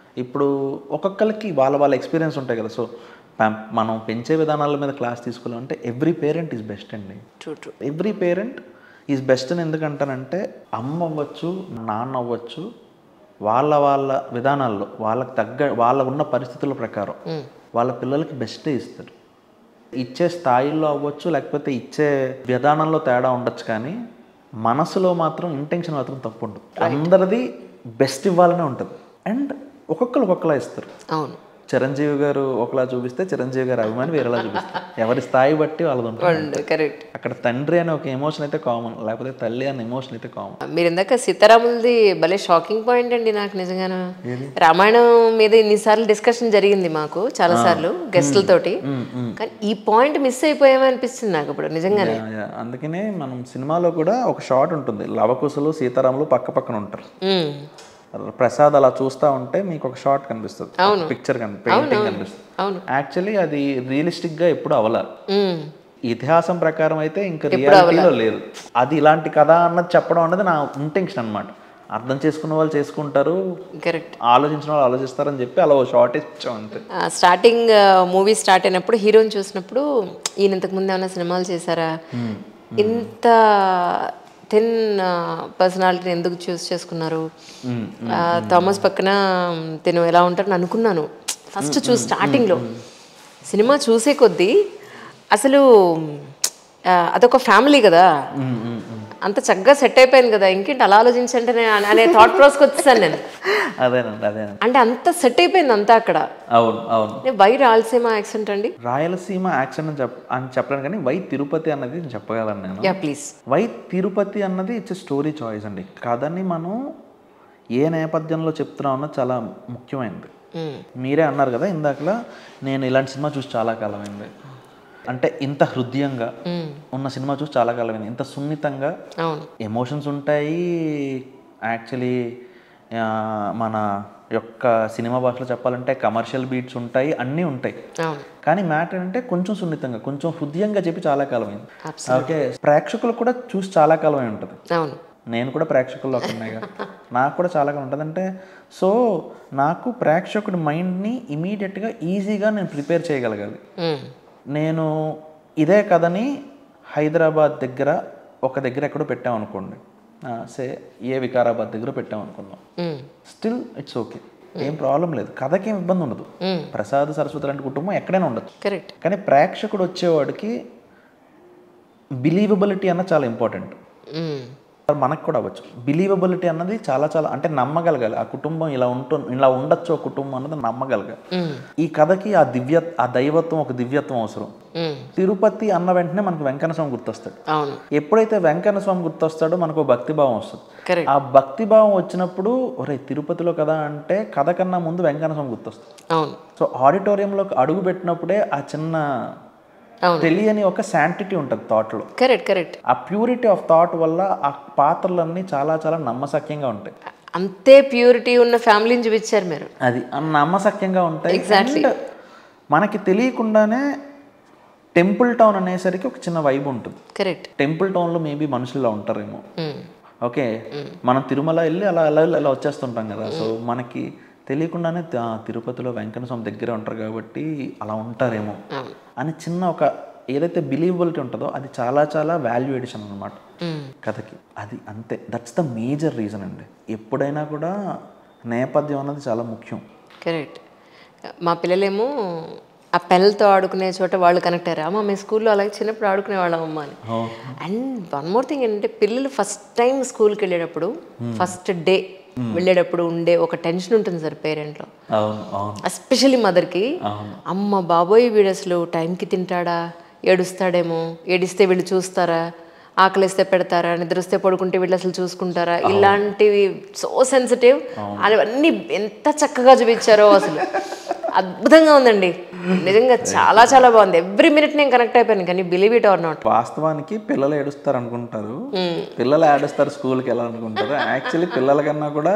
ఇప్పుడు ఒక్కొక్కరికి వాళ్ళ వాళ్ళ ఎక్స్పీరియన్స్ ఉంటాయి కదా సో మనం పెంచే విధానాల మీద క్లాస్ తీసుకోవాలంటే ఎవ్రీ పేరెంట్ ఈజ్ బెస్ట్ అండి true true every parent is best అని ఎందుకంటానంటే అమ్మ అవ్వచ్చు నాన్న అవ్వచ్చు వాళ్ళ వాళ్ళ విధానాల్లో వాళ్ళకి తగ్గ వాళ్ళ ఉన్న పరిస్థితుల ప్రకారం వాళ్ళ పిల్లలకి బెస్టే ఇస్తారు ఇచ్చే స్థాయిలో అవ్వచ్చు లేకపోతే ఇచ్చే విధానంలో తేడా ఉండొచ్చు కానీ మనసులో మాత్రం ఇంటెన్షన్ మాత్రం తప్పు ఉండదు అందరిది బెస్ట్ ఇవ్వాలనే ఉంటుంది అండ్ ఒక్కొక్కరు ఒక్కొక్కలా ఇస్తారు అవును చిరంజీవి గారు ఒకలా చూపిస్తే చిరంజీవి గారు అభిమాని వేరేలా చూపిస్తారు ఎవరి స్థాయి బట్టి వాళ్ళది ఉంటుంది కరెక్ట్ అక్కడ తండ్రి అనే ఒక ఎమోషన్ అయితే కామన్ లేకపోతే తల్లి అనే ఎమోషన్ అయితే కామన్ మీరు ఇందాక సీతారాములది భలే షాకింగ్ పాయింట్ అండి నాకు నిజంగాను రామాయణం మీద ఇన్నిసార్లు డిస్కషన్ జరిగింది మాకు చాలా సార్లు గెస్టులతోటి కానీ ఈ పాయింట్ మిస్ అయిపోయామని అనిపిస్తుంది నాకు ఇప్పుడు నిజంగానే యా, యా. అందుకనే మనం సినిమాలో కూడా ఒక షాట్ ఉంటుంది లవకుశలు సీతారాములు పక్క పక్కన ఉంటారు మ్మ్. ప్రసాద్ అలా చూస్తా ఉంటే మీకు ఒక షాట్ కనిపిస్తుంది పిక్చర్ కని పెయింటింగ్ కనిపిస్తుంది అవును యాక్చువల్లీ అది రియలిస్టిక్ గా ఎప్పుడు అవల మ్మ్. ఇతిహాసం ప్రకారం అయితే ఇంకా రియాలిటీలో లేదు అది ఇలాంటి కథ అన్నది చెప్పడం అనేది నా ఇంటెన్షన్ అన్నమాట అర్థం చేసుకున్న వాళ్ళు చేసుకుంటారు కరెక్ట్ ఆలోచించిన వాళ్ళు ఆలోచిస్తారని చెప్పి అలా ఓ షార్ట్ ఇచ్చాం అంతే స్టార్టింగ్ మూవీ స్టార్ట్ అయినప్పుడు హీరోని చూసినప్పుడు ఈయన ఇంతకు ముందు ఏమైనా సినిమాలు చేశారా ఇంత థిన్ పర్సనాలిటీని ఎందుకు చూస్ చేసుకున్నారు ఆ, థామస్ పక్కన తిను ఎలా ఉంటారని అనుకున్నాను ఫస్ట్ చూసి స్టార్టింగ్లో సినిమా చూసే కొద్దీ అసలు ఆ, అదొక ఫ్యామిలీ కదా అంత చక్కగా సెట్ అయిపోయింది కదా ఇంకేంటి అలా ఆలోచించంటే నేను అనే థాట్ ప్రాసెస్కి వచ్చేసాను నేను అదేనండి అదేనండి అంటే అంత సెట్ అయిపోయింది అంతా అక్కడ అవును అవును నేను వై రాయలసీమ యాక్సెంట్ అండి రాయలసీమ యాక్షన్ అని చెప్ అని చెప్పలేను కానీ వై తిరుపతి అన్నది నేను చెప్పగలను నేను యా ప్లీజ్ వై తిరుపతి అన్నది ఇట్స్ స్టోరీ చాయిస్ అండి కథని మనం ఏ నేపథ్యంలో చెప్తున్నాం అన్నది చాలా ముఖ్యమైనది మీరే అన్నారు కదా ఇందాకలా నేను ఇలాంటి సినిమా చూసి చాలా కాలమైంది అంటే ఇంత హృదయంగా ఉన్న సినిమా చూసి చాలా కాలమైంది ఇంత సున్నితంగా అవును ఎమోషన్స్ ఉంటాయి యాక్చువల్లీ మన యొక్క సినిమా భాషలో చెప్పాలంటే కమర్షియల్ బీట్స్ ఉంటాయి అన్నీ ఉంటాయి అవును కానీ మ్యాటర్ అంటే కొంచెం సున్నితంగా కొంచెం హృదయంగా చెప్పి చాలా కాలమైంది ఓకే ప్రేక్షకులు కూడా చూసి చాలా కాలమై ఉంటుంది అవును నేను కూడా ప్రేక్షకుల్లో ఉన్నాయిగా నాకు కూడా చాలా ఉంటుంది అంటే సో నాకు ప్రేక్షకుడి మైండ్ని ఇమీడియట్గా ఈజీగా నేను ప్రిపేర్ చేయగలగాలి మ్మ్. నేను ఇదే కథని హైదరాబాద్ దగ్గర ఒక దగ్గర ఎక్కడో పెట్టామనుకోండి సే ఏ వికారాబాద్ దగ్గర పెట్టామనుకుందాం మ్మ్. స్టిల్ ఇట్స్ ఓకే ఏం ప్రాబ్లం లేదు కథకి ఏం ఇబ్బంది ఉండదు ప్రసాద్ సరస్వతి లాంటి కుటుంబం ఎక్కడైనా ఉండొచ్చు కరెక్ట్ కానీ ప్రేక్షకుడు వచ్చేవాడికి బిలీవబిలిటీ అన్న చాలా ఇంపార్టెంట్ మ్మ్. మనకు కూడా అవ్వచ్చు బిలీవబిలిటీ అన్నది చాలా చాలా అంటే నమ్మగలగాలి ఆ కుటుంబం ఇలా ఉంటు ఇలా ఉండొచ్చు ఆ కుటుంబం అన్నది నమ్మగలగాలి మ్మ్. ఈ కథకి ఆ దివ్య ఆ దైవత్వం ఒక దివ్యత్వం అవసరం మ్మ్. తిరుపతి అన్న వెంటనే మనకు వెంకన్న స్వామి గుర్తొస్తాడు అవును ఎప్పుడైతే వెంకన్న స్వామి గుర్తొస్తాడో మనకు భక్తిభావం వస్తుంది కరెక్ట్ ఆ భక్తిభావం వచ్చినప్పుడు ఒరే తిరుపతిలో కదా అంటే కథ కన్నా ముందు వెంకన్న స్వామి గుర్తొస్తుంది అవును సో ఆడిటోరియంలోకి అడుగు పెట్టినప్పుడే ఆ చిన్న అవును తెలియని ఒక శాంటిటీ ఉంటుంది థాట్లో కరెక్ట్ కరెక్ట్ ఆ ప్యూరిటీ ఆఫ్ థాట్ వల్ల ఆ పాత్రలన్నీ చాలా చాలా నమ్మసక్యంగా ఉంటాయి అంతే ప్యూరిటీ ఉన్న ఫ్యామిలీని చూపించారు మీరు అది ఆ నమ్మసక్యంగా ఉంటాయి Exactly. And మనకి తెలియకుండానే టెంపుల్ టౌన్ అనేసరికి ఒక చిన్న వైబ్ ఉంటుంది కరెక్ట్ టెంపుల్ టౌన్లో మేబీ మనుషులు ఇలా ఉంటారేమో ఓకే మనం తిరుమల వెళ్ళి అలా అలా వెళ్ళి అలా వచ్చేస్తుంటాం కదా సో మనకి తెలియకుండానే తి- ఆ, తిరుపతిలో వెంకన్న స్వామి దగ్గరే ఉంటారు కాబట్టి అలా ఉంటారేమో అవును అని చిన్న ఒక ఏదైతే బిలీవబిలిటీ ఉంటుందో అది చాలా చాలా వాల్యూ ఎడిషన్ అనమాట కథకి అది అంతే దట్స్ ద మేజర్ రీజన్ అండి ఎప్పుడైనా కూడా నేపథ్యం అన్నది చాలా ముఖ్యం కరెక్ట్ మా పిల్లలేమో ఆ పెన్లతో ఆడుకునే చోట వాళ్ళు కనెక్ట్ అయ్యారు అమ్మ మేము స్కూల్లో అలాగే చిన్నప్పుడు ఆడుకునే వాళ్ళం అమ్మ అని అండ్ వన్ మోర్ థింగ్ ఏంటంటే పిల్లలు ఫస్ట్ టైం స్కూల్కి వెళ్ళేటప్పుడు ఫస్ట్ డే వెళ్ళేటప్పుడు ఉండే ఒక టెన్షన్ ఉంటుంది సార్ పేరెంట్లో అవును అవును ఎస్పెషల్లీ మదర్కి అవును. అమ్మ బాబోయ్ వీడు అసలు టైంకి తింటాడా ఏడుస్తాడేమో ఏడిస్తే వీళ్ళు చూస్తారా ఆకలిస్తే పెడతారా నిద్రస్తే పడుకుంటే వీళ్ళు అసలు చూసుకుంటారా ఇలాంటివి సో సెన్సిటివ్ అవన్నీ ఎంత చక్కగా చూపించారో అసలు అద్భుతంగా ఉందండి నిజంగా చాలా చాలా బాగుంది ఎవ్రీ మినిట్ నేను కనెక్ట్ అయిపోయాను కానీ బిలీవ్ ఇట్ ఆర్ నాట్ వాస్తవానికి పిల్లలు ఏడుస్తారు అనుకుంటారు పిల్లలు ఏడుస్తారు స్కూల్కి వెళ్ళాలనుకుంటారు యాక్చువల్లీ పిల్లల కన్నా కూడా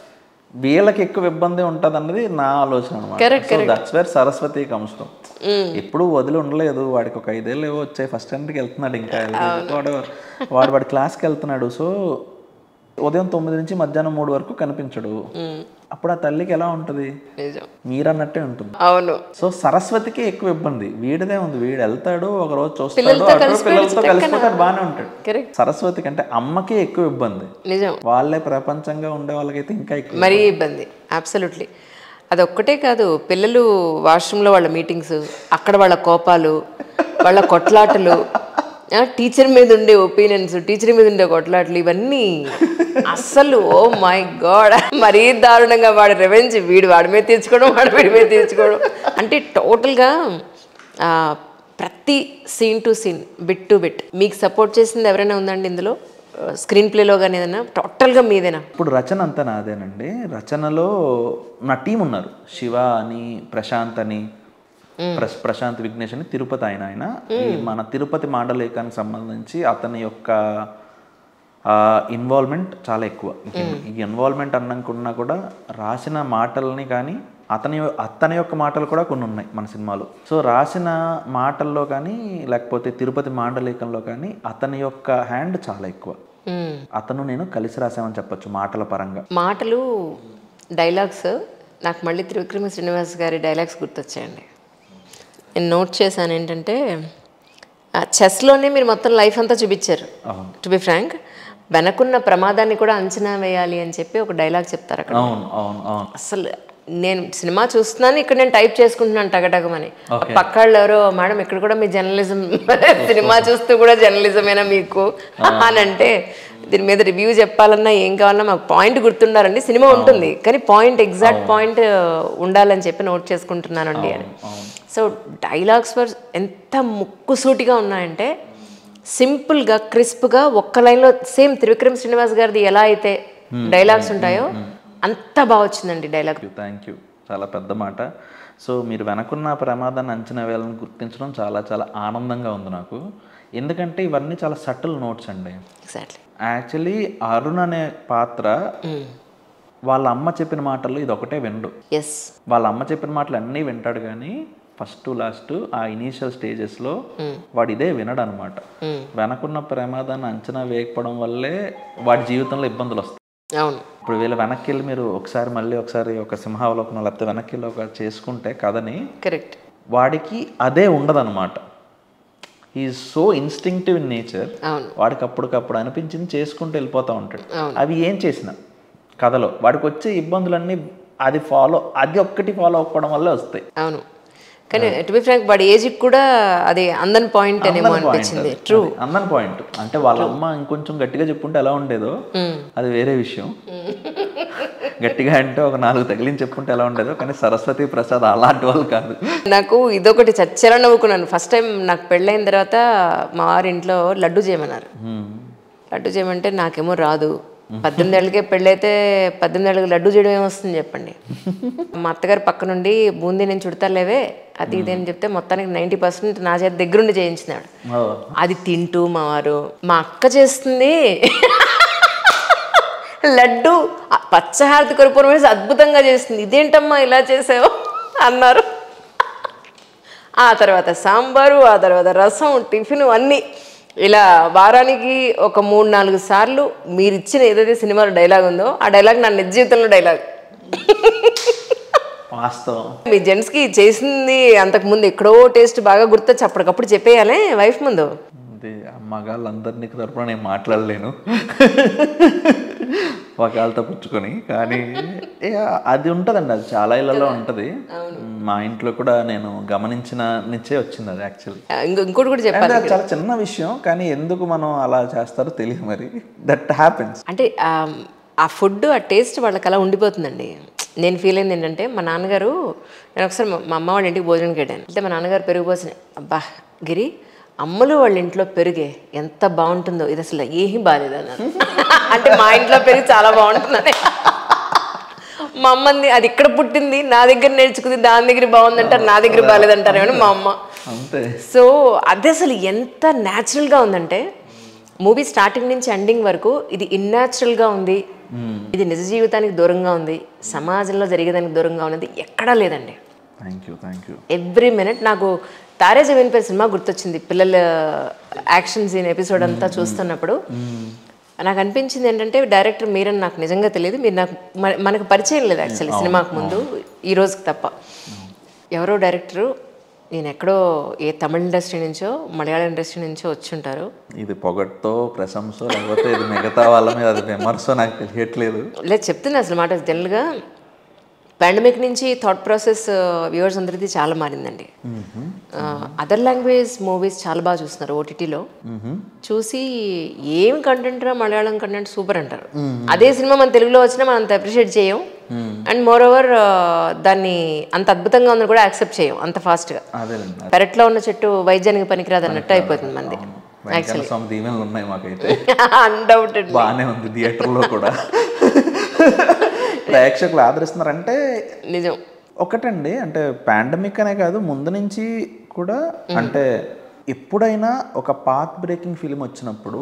వీళ్ళకి ఎక్కువ ఇబ్బంది ఉంటుంది అన్నది నా ఆలోచన అనమాట so that's where Saraswati comes from ఎప్పుడు వదిలి ఉండలేదు వాడికి ఒక ఐదేళ్ళు ఏవో వచ్చాయి ఫస్ట్ స్టాండర్డ్కి వెళ్తున్నాడు ఇంకా వాడు వాడు వాడి క్లాస్కి వెళ్తున్నాడు సో ఉదయం తొమ్మిది నుంచి మధ్యాహ్నం మూడు వరకు కనిపించడు అప్పుడు ఆ తల్లికి ఎలా ఉంటుంది నిజం మీరన్నట్టే ఉంటుంది అవును సో సరస్వతికి ఎక్కువ ఇబ్బంది వీడిదే ఉంది వీడు వెళ్తాడు ఒక రోజు చూస్తాడు పిల్లలతో అటు కలిసిపోయి పిల్లలతో కలిసిపోతాడు బాగానే ఉంటాడు కరెక్ట్ సరస్వతికి అంటే అమ్మకి ఎక్కువ ఇబ్బంది నిజం వాళ్ళే ప్రపంచంగా ఉండే వాళ్ళకైతే ఇంకా ఎక్కువ మరీ ఇబ్బంది అబ్సల్యూట్లీ అదొక్కటే కాదు పిల్లలు వాష్రూమ్లో వాళ్ళ మీటింగ్స్ అక్కడ వాళ్ళ కోపాలు వాళ్ళ కొట్లాటలు టీచర్ మీద ఉండే ఒపీనియన్స్ టీచర్ మీద ఉండే కొట్లాటలు ఇవన్నీ అస్సలు ఓ మై గాడ్ మరీ దారుణంగా వాడి రెవెంజ్ వీడు వాడి మీద తీర్చుకోవడం వాడి వీడి మీద తీర్చుకోవడం అంటే టోటల్గా ప్రతి scene to scene bit to bit మీకు సపోర్ట్ చేసింది ఎవరైనా ఉందండి ఇందులో స్క్రీన్ ప్లేలో కానీ ఏదైనా టోటల్గా మీదేనా ఇప్పుడు రచన అంతా నాదేనండి రచనలో నా టీం ఉన్నారు శివ అని ప్రశాంత్ అని ప్రశ్- ప్రశాంత్ విఘ్నేష్ అని తిరుపతి ఆయన ఆయన ఈ మన తిరుపతి మాండలేకానికి సంబంధించి అతని యొక్క ఇన్వాల్వ్మెంట్ చాలా ఎక్కువ ఈ ఇన్వాల్వ్మెంట్ అన్నకున్నా కూడా రాసిన మాటల్ని కానీ అతని యొ- అతని యొక్క మాటలు కూడా కొన్ని ఉన్నాయి మన సినిమాలో సో రాసిన మాటల్లో కానీ లేకపోతే తిరుపతి మాండలికంలో కానీ అతని యొక్క హ్యాండ్ చాలా ఎక్కువ మ్మ్. అతను నేను కలిసి రాసామని చెప్పొచ్చు మాటల పరంగా మాటలు డైలాగ్స్ నాకు మళ్ళీ త్రివిక్రమ శ్రీనివాస్ గారి డైలాగ్స్ గుర్తొచ్చాయండి నేను నోట్ చేశాను ఏంటంటే చెస్లోనే మీరు మొత్తం లైఫ్ అంతా చూపించారు అవును టు బి ఫ్రాంక్ వెనకున్న ప్రమాదాన్ని కూడా అంచనా వేయాలి అని చెప్పి ఒక డైలాగ్ చెప్తారు అక్కడ అవును అవును అవును అసలు నేను సినిమా చూస్తున్నాను ఇక్కడ నేను టైప్ చేసుకుంటున్నాను టగటగమని Okay. పక్కాళ్ళు ఎవరో మేడం ఇక్కడ కూడా మీ జర్నలిజం సినిమా చూస్తూ కూడా జర్నలిజమేనా మీకు అని అంటే దీని మీద రివ్యూ చెప్పాలన్నా ఏం కావాలన్నా మాకు పాయింట్ గుర్తుండాలండి సినిమా ఉంటుంది కానీ పాయింట్ ఎగ్జాక్ట్ పాయింట్ ఉండాలని చెప్పి నోట్ చేసుకుంటున్నానండి అని సో డైలాగ్స్ ఫర్ ఎంత ముక్కుసూటిగా ఉన్నాయంటే సింపుల్గా క్రిస్ప్గా ఒక్క లైన్లో సేమ్ త్రివిక్రమ్ శ్రీనివాస్ గారిది ఎలా అయితే డైలాగ్స్ ఉంటాయో అంత బాగా వచ్చిందండి డైలాగ్ థ్యాంక్ యూ చాలా పెద్ద మాట సో మీరు వెనకున్న ప్రమాదాన్ని అంచనా వేయాలని గుర్తించడం చాలా చాలా ఆనందంగా ఉంది నాకు ఎందుకంటే ఇవన్నీ చాలా సటిల్ నోట్స్ అండి ఎగ్జాక్ట్లీ యాక్చువల్లీ అరుణ్ అనే పాత్ర వాళ్ళ అమ్మ చెప్పిన మాటల్లో ఇది ఒకటే వినడు ఎస్ వాళ్ళ అమ్మ చెప్పిన మాటలు అన్నీ వింటాడు కానీ ఫస్ట్ లాస్ట్ ఆ ఇనీషియల్ స్టేజెస్లో వాడు ఇదే వినడు అనమాట వెనకున్న ప్రమాదాన్ని అంచనా వేయకపోవడం వల్లే వాడి జీవితంలో ఇబ్బందులు వస్తాయి అవును ఇప్పుడు వీళ్ళ వెనక్కి వెళ్ళి మీరు ఒకసారి మళ్ళీ ఒకసారి ఒక సింహావలోకనం లేకపోతే వెనక్కి వెళ్ళి ఒక చేసుకుంటే కథని కరెక్ట్ వాడికి అదే ఉండదన్నమాట ఈ సో ఇన్స్టింక్టివ్ ఇన్ నేచర్ అవును వాడికి అప్పటికప్పుడు అనిపించింది చేసుకుంటూ వెళ్ళిపోతూ ఉంటాడు అవును. అవి ఏం చేసిన కథలో వాడికి వచ్చే ఇబ్బందులన్నీ అది ఫాలో అది ఒక్కటి ఫాలో అవ్వడం వల్లే వస్తాయి అవును కానీ టు బి ఫ్రాంక్ వాడి ఏజ్కి కూడా అది అందని పాయింట్ అనేమో అనిపించింది ట్రూ అందన్ పాయింట్ అంటే వాళ్ళ అమ్మ ఇంకొంచెం గట్టిగా చెప్పుంటే ఎలా ఉండేదో అది వేరే విషయం గట్టిగా అంటే ఒక నాలుగు తగిలించి చెప్పుంటే ఎలా ఉండేదో కానీ సరస్వతి ప్రసాద్ అలాంటి వాళ్ళు కాదు నాకు ఇదొకటి చచ్చేలా నవ్వుకున్నాను ఫస్ట్ టైం నాకు పెళ్ళైన తర్వాత మా వారి ఇంట్లో లడ్డు చేయమన్నారు హ్మ్. లడ్డు చేయమంటే నాకేమో రాదు పద్దెనిమిది ఏళ్ళకే పెళ్ళైతే పద్దెనిమిది ఏళ్ళకి లడ్డు చేయడం ఏమొస్తుంది చెప్పండి మా అత్తగారు పక్క నుండి బూందీ నేను చుడతాలేవే అది ఇది అని చెప్తే మొత్తానికి నైంటీ పర్సెంట్ నా చేతి దగ్గరుండి చేయించినాడు ఓ, అది తింటూ మా వారు మా అక్క చేస్తుంది లడ్డు ఆ పచ్చహారతి కర్పూరం వేసి అద్భుతంగా చేస్తుంది ఇదేంటమ్మా ఇలా చేసావు అన్నారు ఆ తర్వాత సాంబారు ఆ తర్వాత రసం టిఫిన్ అన్నీ ఇలా వారానికి ఒక మూడు నాలుగు సార్లు మీరు ఇచ్చిన ఏదైతే సినిమాలో డైలాగ్ ఉందో ఆ డైలాగ్ నా నిజ జీవితంలో డైలాగ్ వాస్తవం మీ జెంట్స్కి చేసింది అంతకుముందు ఎక్కడో టేస్ట్ బాగా గుర్తొచ్చి అప్పటికప్పుడు చెప్పేయాలే వైఫ్ ముందు ఇది మగాళ్ళందరినీ తరపున నేను మాట్లాడలేను ఒకళ్ళతో పుచ్చుకొని కానీ ఏ, అది ఉంటుందండి అది చాలా ఇళ్ళలో ఉంటుంది మా ఇంట్లో కూడా నేను గమనించిన నుంచే వచ్చింది అది యాక్చువల్లీ ఇంకో ఇంకోటి కూడా చెప్పాలి అది చాలా చిన్న విషయం కానీ ఎందుకు మనం అలా చేస్తారో తెలియదు మరి దట్ హ్యాపెన్స్ అంటే ఆ, ఆ ఫుడ్ ఆ టేస్ట్ వాళ్ళకి అలా ఉండిపోతుందండి నేను ఫీల్ అయింది ఏంటంటే మా నాన్నగారు నేను ఒకసారి మా మా అమ్మ వాళ్ళ ఇంటికి భోజనం కేటాను అయితే మా నాన్నగారు పెరుగు పోసిన అబ్బా గిరి అమ్మలు వాళ్ళ ఇంట్లో పెరుగే ఎంత బాగుంటుందో ఇది అసలు ఏమీ బాగాలేదు అన్నారు అంటే మా ఇంట్లో పెరుగు చాలా బాగుంటుందని మా అమ్మని అది ఇక్కడ పుట్టింది నా దగ్గర నేర్చుకుంది దాని దగ్గర బాగుందంటారు నా దగ్గర బాగాలేదంటారేమని మా అమ్మ అంతే సో అది అసలు ఎంత న్యాచురల్గా ఉందంటే మూవీ స్టార్టింగ్ నుంచి ఎండింగ్ వరకు ఇది ఇన్యాచురల్గా ఉంది ఇది నిజ జీవితానికి దూరంగా ఉంది సమాజంలో జరిగేదానికి దూరంగా ఉన్నది ఎక్కడా లేదండి thank you thank you every minute నాకు తారే జమీన్ పై సినిమా గుర్తొచ్చింది పిల్లల యాక్షన్ సీన్ ఎపిసోడ్ అంతా చూస్తున్నప్పుడు నాకు అనిపించింది ఏంటంటే డైరెక్టర్ మీరని నాకు నిజంగా తెలియదు మీరు నాకు మన- మనకు పరిచయం లేదు యాక్చువల్లీ సినిమాకు ముందు ఈ రోజుకి తప్ప ఎవరో డైరెక్టరు నేను ఎక్కడో ఏ తమిళ ఇండస్ట్రీ నుంచో మలయాళ ఇండస్ట్రీ నుంచో వచ్చి ఉంటారు ఇది పొగట్తో ప్రశంసో లేకపోతే ఇది మిగతా వాళ్ళ మీద అది విమర్శో నాకు తెలియట్లేదు లేదు చెప్తున్నా అసలు మాట జనరల్గా పాండమిక్ నుంచి థాట్ ప్రాసెస్ వ్యూవర్స్ అందరిది చాలా మారిందండి అదర్ లాంగ్వేజ్ మూవీస్ చాలా బాగా చూస్తున్నారు ఓటీటీలో చూసి ఏం కంటెంట్ రా మలయాళం కంటెంట్ సూపర్ అంటారు అదే సినిమా మన తెలుగులో వచ్చినా మనం అంత అప్రిషియేట్ చేయం అండ్ మోర్ ఓవర్ దాన్ని అంత అద్భుతంగా ఉందని కూడా యాక్సెప్ట్ చేయం అంత ఫాస్ట్గా అదేలేండి పెరట్లో ఉన్న చెట్టు వైద్యానికి పనికిరాదు అన్నట్టు అయిపోతుంది మంది వెంకన్న స్వామి దీవెనలు ఉన్నాయి మాకైతే అన్డౌటెడ్ బాగానే ఉంది థియేటర్లో కూడా ప్రేక్షకులు ఆదరిస్తున్నారంటే నిజం ఒకటండి అంటే పాండమిక్ అనే కాదు ముందు నుంచి కూడా అంటే ఎప్పుడైనా ఒక పాత్ బ్రేకింగ్ ఫిలిం వచ్చినప్పుడు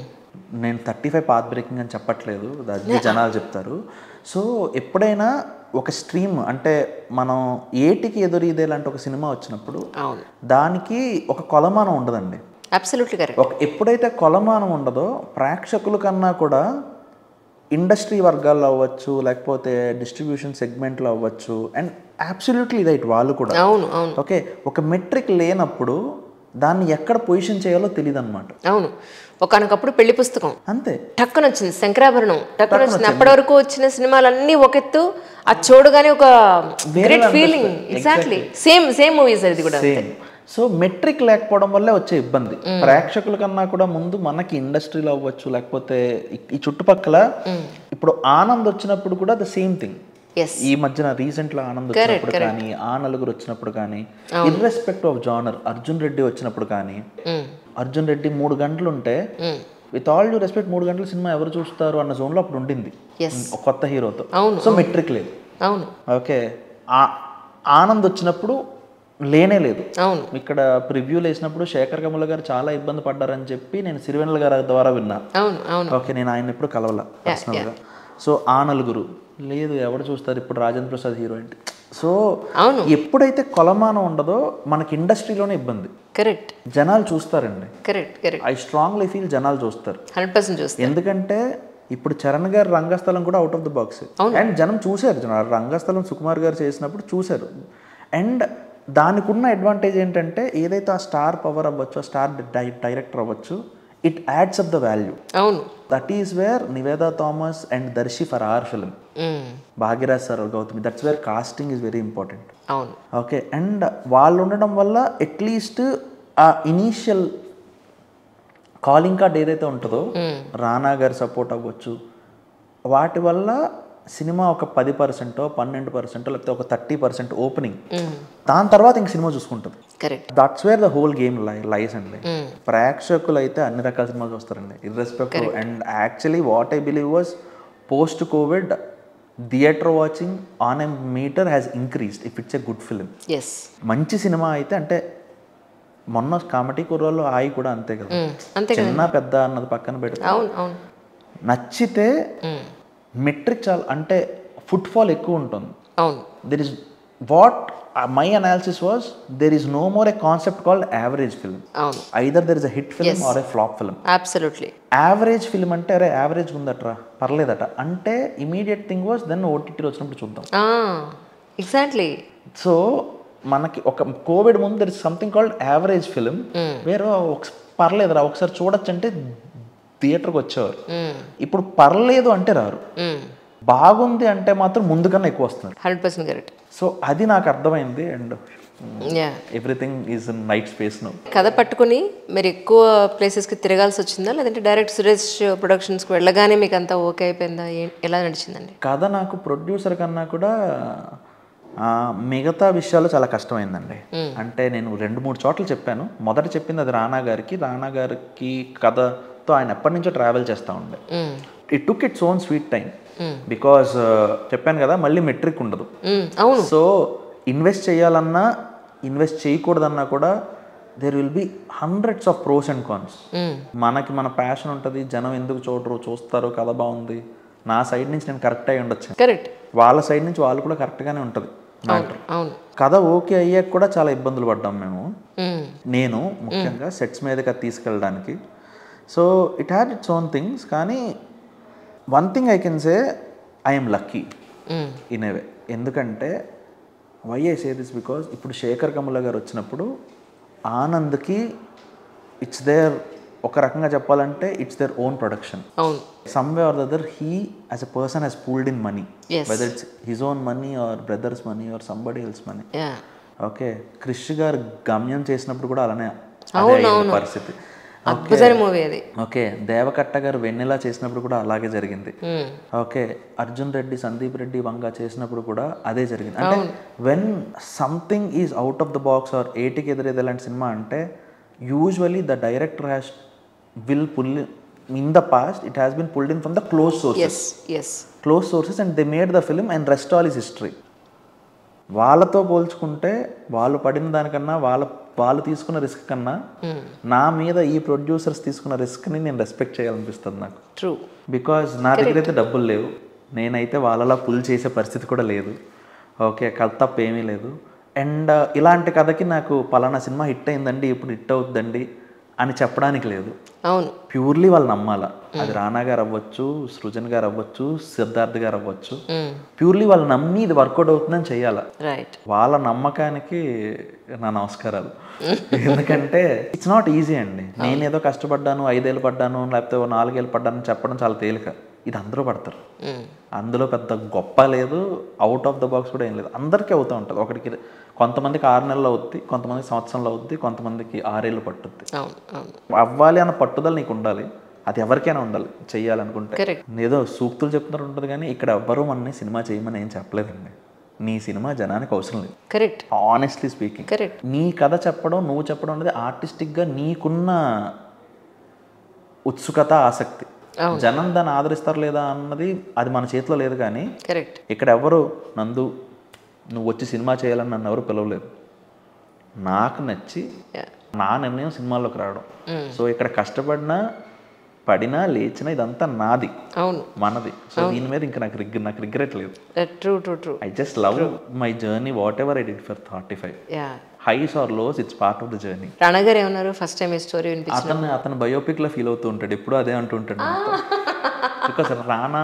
నేను థర్టీ ఫైవ్ పాత్ బ్రేకింగ్ అని చెప్పట్లేదు అది జనాలు చెప్తారు సో ఎప్పుడైనా ఒక స్ట్రీమ్ అంటే మనం ఏటికి ఎదురీదే లాంటి ఒక సినిమా వచ్చినప్పుడు అవును దానికి ఒక కొలమానం ఉండదండి అబ్సల్యూట్లీ కరెక్ట్ ఒక ఎప్పుడైతే కొలమానం ఉండదో ప్రేక్షకుల కన్నా కూడా ఇండస్ట్రీ వర్గాల్లో అవ్వచ్చు లేకపోతే డిస్ట్రిబ్యూషన్ సెగ్మెంట్లో అవ్వచ్చు అండ్ అబ్సల్యూట్లీ రైట్ వాళ్ళు కూడా అవును అవును ఓకే ఒక మెట్రిక్ లేనప్పుడు దాన్ని ఎక్కడ పొజిషన్ చేయాలో తెలియదు అనమాట అవును ఒకనొకప్పుడు పెళ్లి పుస్తకం అంతే టక్కన వచ్చింది శంకరాభరణం టక్కన వచ్చింది అప్పటి వరకు వచ్చిన సినిమాలన్నీ ఒక ఎత్తు అది చూడగానే ఒక great feeling exactly same same movies అది కూడా సేమ్ సో మెట్రిక్ లేకపోవడం వల్లే వచ్చే ఇబ్బంది ప్రేక్షకుల కన్నా కూడా ముందు మనకి ఇండస్ట్రీలో అవ్వచ్చు లేకపోతే ఈ- ఈ చుట్టుపక్కల ఇప్పుడు ఆనంద్ వచ్చినప్పుడు కూడా ద సేమ్ థింగ్ ఎస్ ఈ మధ్యన రీసెంట్ లో ఆనంద్ వచ్చినప్పుడు కానీ ఆ నలుగురు వచ్చినప్పుడు కానీ irrespective of genre Arjun Reddy వచ్చినప్పుడు కానీ అర్జున్ రెడ్డి మూడు గంటలు ఉంటే విత్ ఆల్ డ్యూ రెస్పెక్ట్ మూడు గంటల సినిమా ఎవరు చూస్తారు అన్న zone లో అప్పుడు ఉండింది Yes. ఒక కొత్త హీరోతో అవును, సో మెట్రిక్ లేదు అవును ఓకే ఆ- ఆనంద్ వచ్చినప్పుడు లేనే లేదు అవును ఇక్కడ ప్రివ్యూలు వేసినప్పుడు శేఖర్ కమల గారు చాలా ఇబ్బంది పడ్డారని చెప్పి నేను సిరివెన్నెల గారి ద్వారా విన్నా అవును అవును ఓకే నేను ఆయన ఎప్పుడు కలవాల పర్సనల్గా సో ఆ నలుగురు లేదు ఎవరు చూస్తారు ఇప్పుడు రాజేంద్ర ప్రసాద్ హీరో ఏంటి సో అవును ఎప్పుడైతే కొలమానం ఉండదో మనకి ఇండస్ట్రీలోనే ఇబ్బంది కరెక్ట్ జనాలు చూస్తారండి correct correct I strongly feel జనాలు చూస్తారు హండ్రెడ్ పర్సెంట్ చూస్తే ఎందుకంటే ఇప్పుడు చరణ్ గారు రంగస్థలం కూడా out of the box and జనం చూశారు జనాలు రంగస్థలం సుకుమార్ గారు చేసినప్పుడు చూశారు అండ్ దానికి ఉన్న అడ్వాంటేజ్ ఏంటంటే ఏదైతే ఆ స్టార్ పవర్ అవ్వచ్చు ఆ స్టార్ డైరెక్టర్ అవ్వచ్చు it adds up the value అవును that is where Nivetha Thomas and Darshi for our film hmm. Bhagyaraj sir Gautami that's where casting is very important అవును ఓకే అండ్ వాళ్ళు ఉండడం వల్ల అట్లీస్ట్ ఆ ఇనీషియల్ కాలింగ్ కార్డ్ ఏదైతే ఉంటుందో రానా గారి సపోర్ట్ అవ్వచ్చు వాటి వల్ల సినిమా ఒక పది పర్సెంటో పన్నెండు పర్సెంటో లేకపోతే ఒక థర్టీ పర్సెంట్ ఓపెనింగ్ దాని తర్వాత ఇంక సినిమా చూసుకుంటుంది correct that's where the whole game lie lies అండి ప్రేక్షకులు అయితే అన్ని రకాల సినిమాలు చూస్తారండి irrespective and actually what I believe was post covid theatre watching on a meter has increased if it's a good film yes మంచి సినిమా అయితే అంటే మొన్న కామెడీ కుర్రాళ్ళు ఆయి కూడా అంతే కదా అంతే కదా చిన్న పెద్ద అన్నది పక్కన పెడితే అవును అవును నచ్చితే మ్మ్. మెట్రిక్ చాలా అంటే ఫుట్ ఫాల్ ఎక్కువ ఉంటుంది అవును there is what my analysis was there is no more a concept called average film అవును either there is a hit film or a flop film absolutely average film అంటే అరే average ఉందట్రా పర్లేదట అంటే immediate thing was then OTT వచ్చినప్పుడు చూద్దాం exactly so మనకి ఒక కోవిడ్ ముందు there is something called average film వేరే ఒక పర్లేదురా ఒకసారి చూడొచ్చు అంటే థియేటర్కి వచ్చేవారు ఇప్పుడు పర్లేదు అంటే రారు బాగుంది అంటే మాత్రం ముందుకన్నా ఎక్కువ వస్తున్నారు హండ్రెడ్ పర్సెంట్ కరెక్ట్ సో అది నాకు అర్థమైంది and yeah everything is in night space no కథ పట్టుకుని మీరు ఎక్కువ ప్లేసెస్కి తిరగాల్సి వచ్చిందా లేదంటే డైరెక్ట్ సురేష్ ప్రొడక్షన్స్కి వెళ్ళగానే మీకు అంతా ఓకే అయిపోయిందా ఏ- ఎలా నడిచిందండి కథ నాకు ప్రొడ్యూసర్ కన్నా కూడా ఆ, మిగతా విషయాలు చాలా కష్టమైందండి అంటే నేను రెండు మూడు చోట్ల చెప్పాను మొదట చెప్పింది అది రానా గారికి రానా గారికి కథతో ఆయన ఎప్పటి నుంచో ట్రావెల్ చేస్తూ ఉండే మ్మ్. It took its own sweet time because చెప్పాను కదా మళ్ళీ మెట్రిక్ ఉండదు మ్మ్. అవును సో ఇన్వెస్ట్ చేయాలన్నా ఇన్వెస్ట్ చేయకూడదన్నా కూడా there will be hundreds of pros and cons మ్మ్. మనకి మన ప్యాషన్ ఉంటుంది జనం ఎందుకు చూడరు చూస్తారు కథ బాగుంది నా సైడ్ నుంచి నేను కరెక్ట్ అయి ఉండొచ్చు కరెక్ట్ వాళ్ళ సైడ్ నుంచి వాళ్ళు కూడా కరెక్ట్గానే ఉంటుంది మ్యాటర్ అవును కథ ఓకే అయ్యాక కూడా చాలా ఇబ్బందులు పడ్డాం మేము మ్మ్. నేను ముఖ్యంగా సెట్స్ మీదకి అది తీసుకెళ్ళడానికి so it had its own things కానీ one thing I can say I'm lucky in way ఎందుకంటే why I say this because ఇప్పుడు శేఖర్ కమల గారు వచ్చినప్పుడు ఆనంద్కి ఇట్స్ దేర్ ఒక రకంగా చెప్పాలంటే ఇట్స్ దేర్ ఓన్ ప్రొడక్షన్ అవును someway or the other he as a person he's pooled in money Yes. Whether it's his own money or brothers money or somebody else money yeah okay Krish garu Gamyam చేసినప్పుడు కూడా అలానే అదే అయింది పరిస్థితి అద్భుతమైన మూవీ అది okay దేవకట్ట గారు వెన్నెలా చేసినప్పుడు కూడా అలాగే జరిగింది మ్మ్. ఓకే అర్జున్ రెడ్డి సందీప్ రెడ్డి వంగ చేసినప్పుడు కూడా అదే జరిగింది అంటే when something is out of the box or ఏటికి ఎదురేది లాంటి సినిమా అంటే usually the director has will pull in the past it has been pulled in from the close sources yes yes close sources and they made the film and rest all is history వాళ్ళతో పోల్చుకుంటే వాళ్ళు పడిన దానికన్నా వాళ్ళ వాళ్ళు తీసుకున్న risk కన్నా నా మీద ఈ ప్రొడ్యూసర్స్ తీసుకున్న రిస్క్ని నేను రెస్పెక్ట్ చేయాలనిపిస్తుంది నాకు ట్రూ బికాజ్ నా దగ్గర అయితే డబ్బులు లేవు నేనైతే వాళ్ళలా పుల్ చేసే పరిస్థితి కూడా లేదు ఓకే కథ తప్ప ఏమీ లేదు అండ్ ఇలాంటి కథకి నాకు పలానా సినిమా హిట్ అయిందండి ఇప్పుడు హిట్ అవుద్దండి అని చెప్పడానికి లేదు అవును ప్యూర్లీ వాళ్ళు నమ్మాల అది రానా గారు అవ్వచ్చు సృజన్ గారు అవ్వచ్చు సిద్ధార్థ్ గారు అవ్వచ్చు ప్యూర్లీ వాళ్ళు నమ్మి ఇది వర్కౌట్ అవుతుందని చెయ్యాల రైట్ వాళ్ళ నమ్మకానికి నా నమస్కారాలు ఎందుకంటే ఇట్స్ నాట్ ఈజీ అండి నేను ఏదో కష్టపడ్డాను ఐదేళ్ళు పడ్డాను లేకపోతే ఓ నాలుగేళ్ళు పడ్డాను చెప్పడం చాలా తేలిక ఇది అందరూ పడతారు అందులో పెద్ద గొప్ప లేదు అవుట్ ఆఫ్ ద బాక్స్ కూడా ఏం లేదు అందరికీ అవుతూ ఉంటుంది ఒకటికి కొంతమందికి ఆరు నెలలు అవుద్ది కొంతమందికి సంవత్సరంలో అవుద్ది కొంతమందికి ఆరేళ్ళు పట్టుద్ది అవును అవును అవ్వాలి అన్న పట్టుదల నీకు ఉండాలి అది ఎవరికైనా ఉండాలి చెయ్యాలనుకుంటే Correct. ఏదో సూక్తులు చెప్తున్నట్టు ఉంటుంది కానీ ఇక్కడ ఎవ్వరూ మనని సినిమా చేయమని ఏం చెప్పలేదండి నీ సినిమా జనానికి అవసరం లేదు కరెక్ట్ ఆనెస్ట్లీ స్పీకింగ్ కరెక్ట్ నీ కథ చెప్పడం నువ్వు చెప్పడం అనేది ఆర్టిస్టిక్గా నీకున్న ఉత్సుకత ఆసక్తి జనం దాన్ని ఆదరిస్తారు లేదా అన్నది అది మన చేతిలో లేదు కానీ కరెక్ట్ ఇక్కడ ఎవరు నందు నువ్వు వచ్చి సినిమా చేయాలని నన్ను ఎవరు పిలవలేదు నాకు నచ్చి నా నిర్ణయం సినిమాల్లోకి రావడం సో ఇక్కడ కష్టపడినా పడినా లేచినా ఇదంతా నాది అవును మనది సో దీని మీద ఇంకా నాకు రిగ్ నాకు రిగ్రెట్ లేదు true true true I just love my journey whatever I did for thirty five yeah highs or lows it's part of the journey Rana garu ఏమన్నారు ఫస్ట్ టైం ఈ స్టోరీ వినిపించి అతను అతను బయోపిక్ లో ఫీల్ అవుతూ ఉంటాడు ఎప్పుడు అదే అంటుంటాడు బికాస్ రానా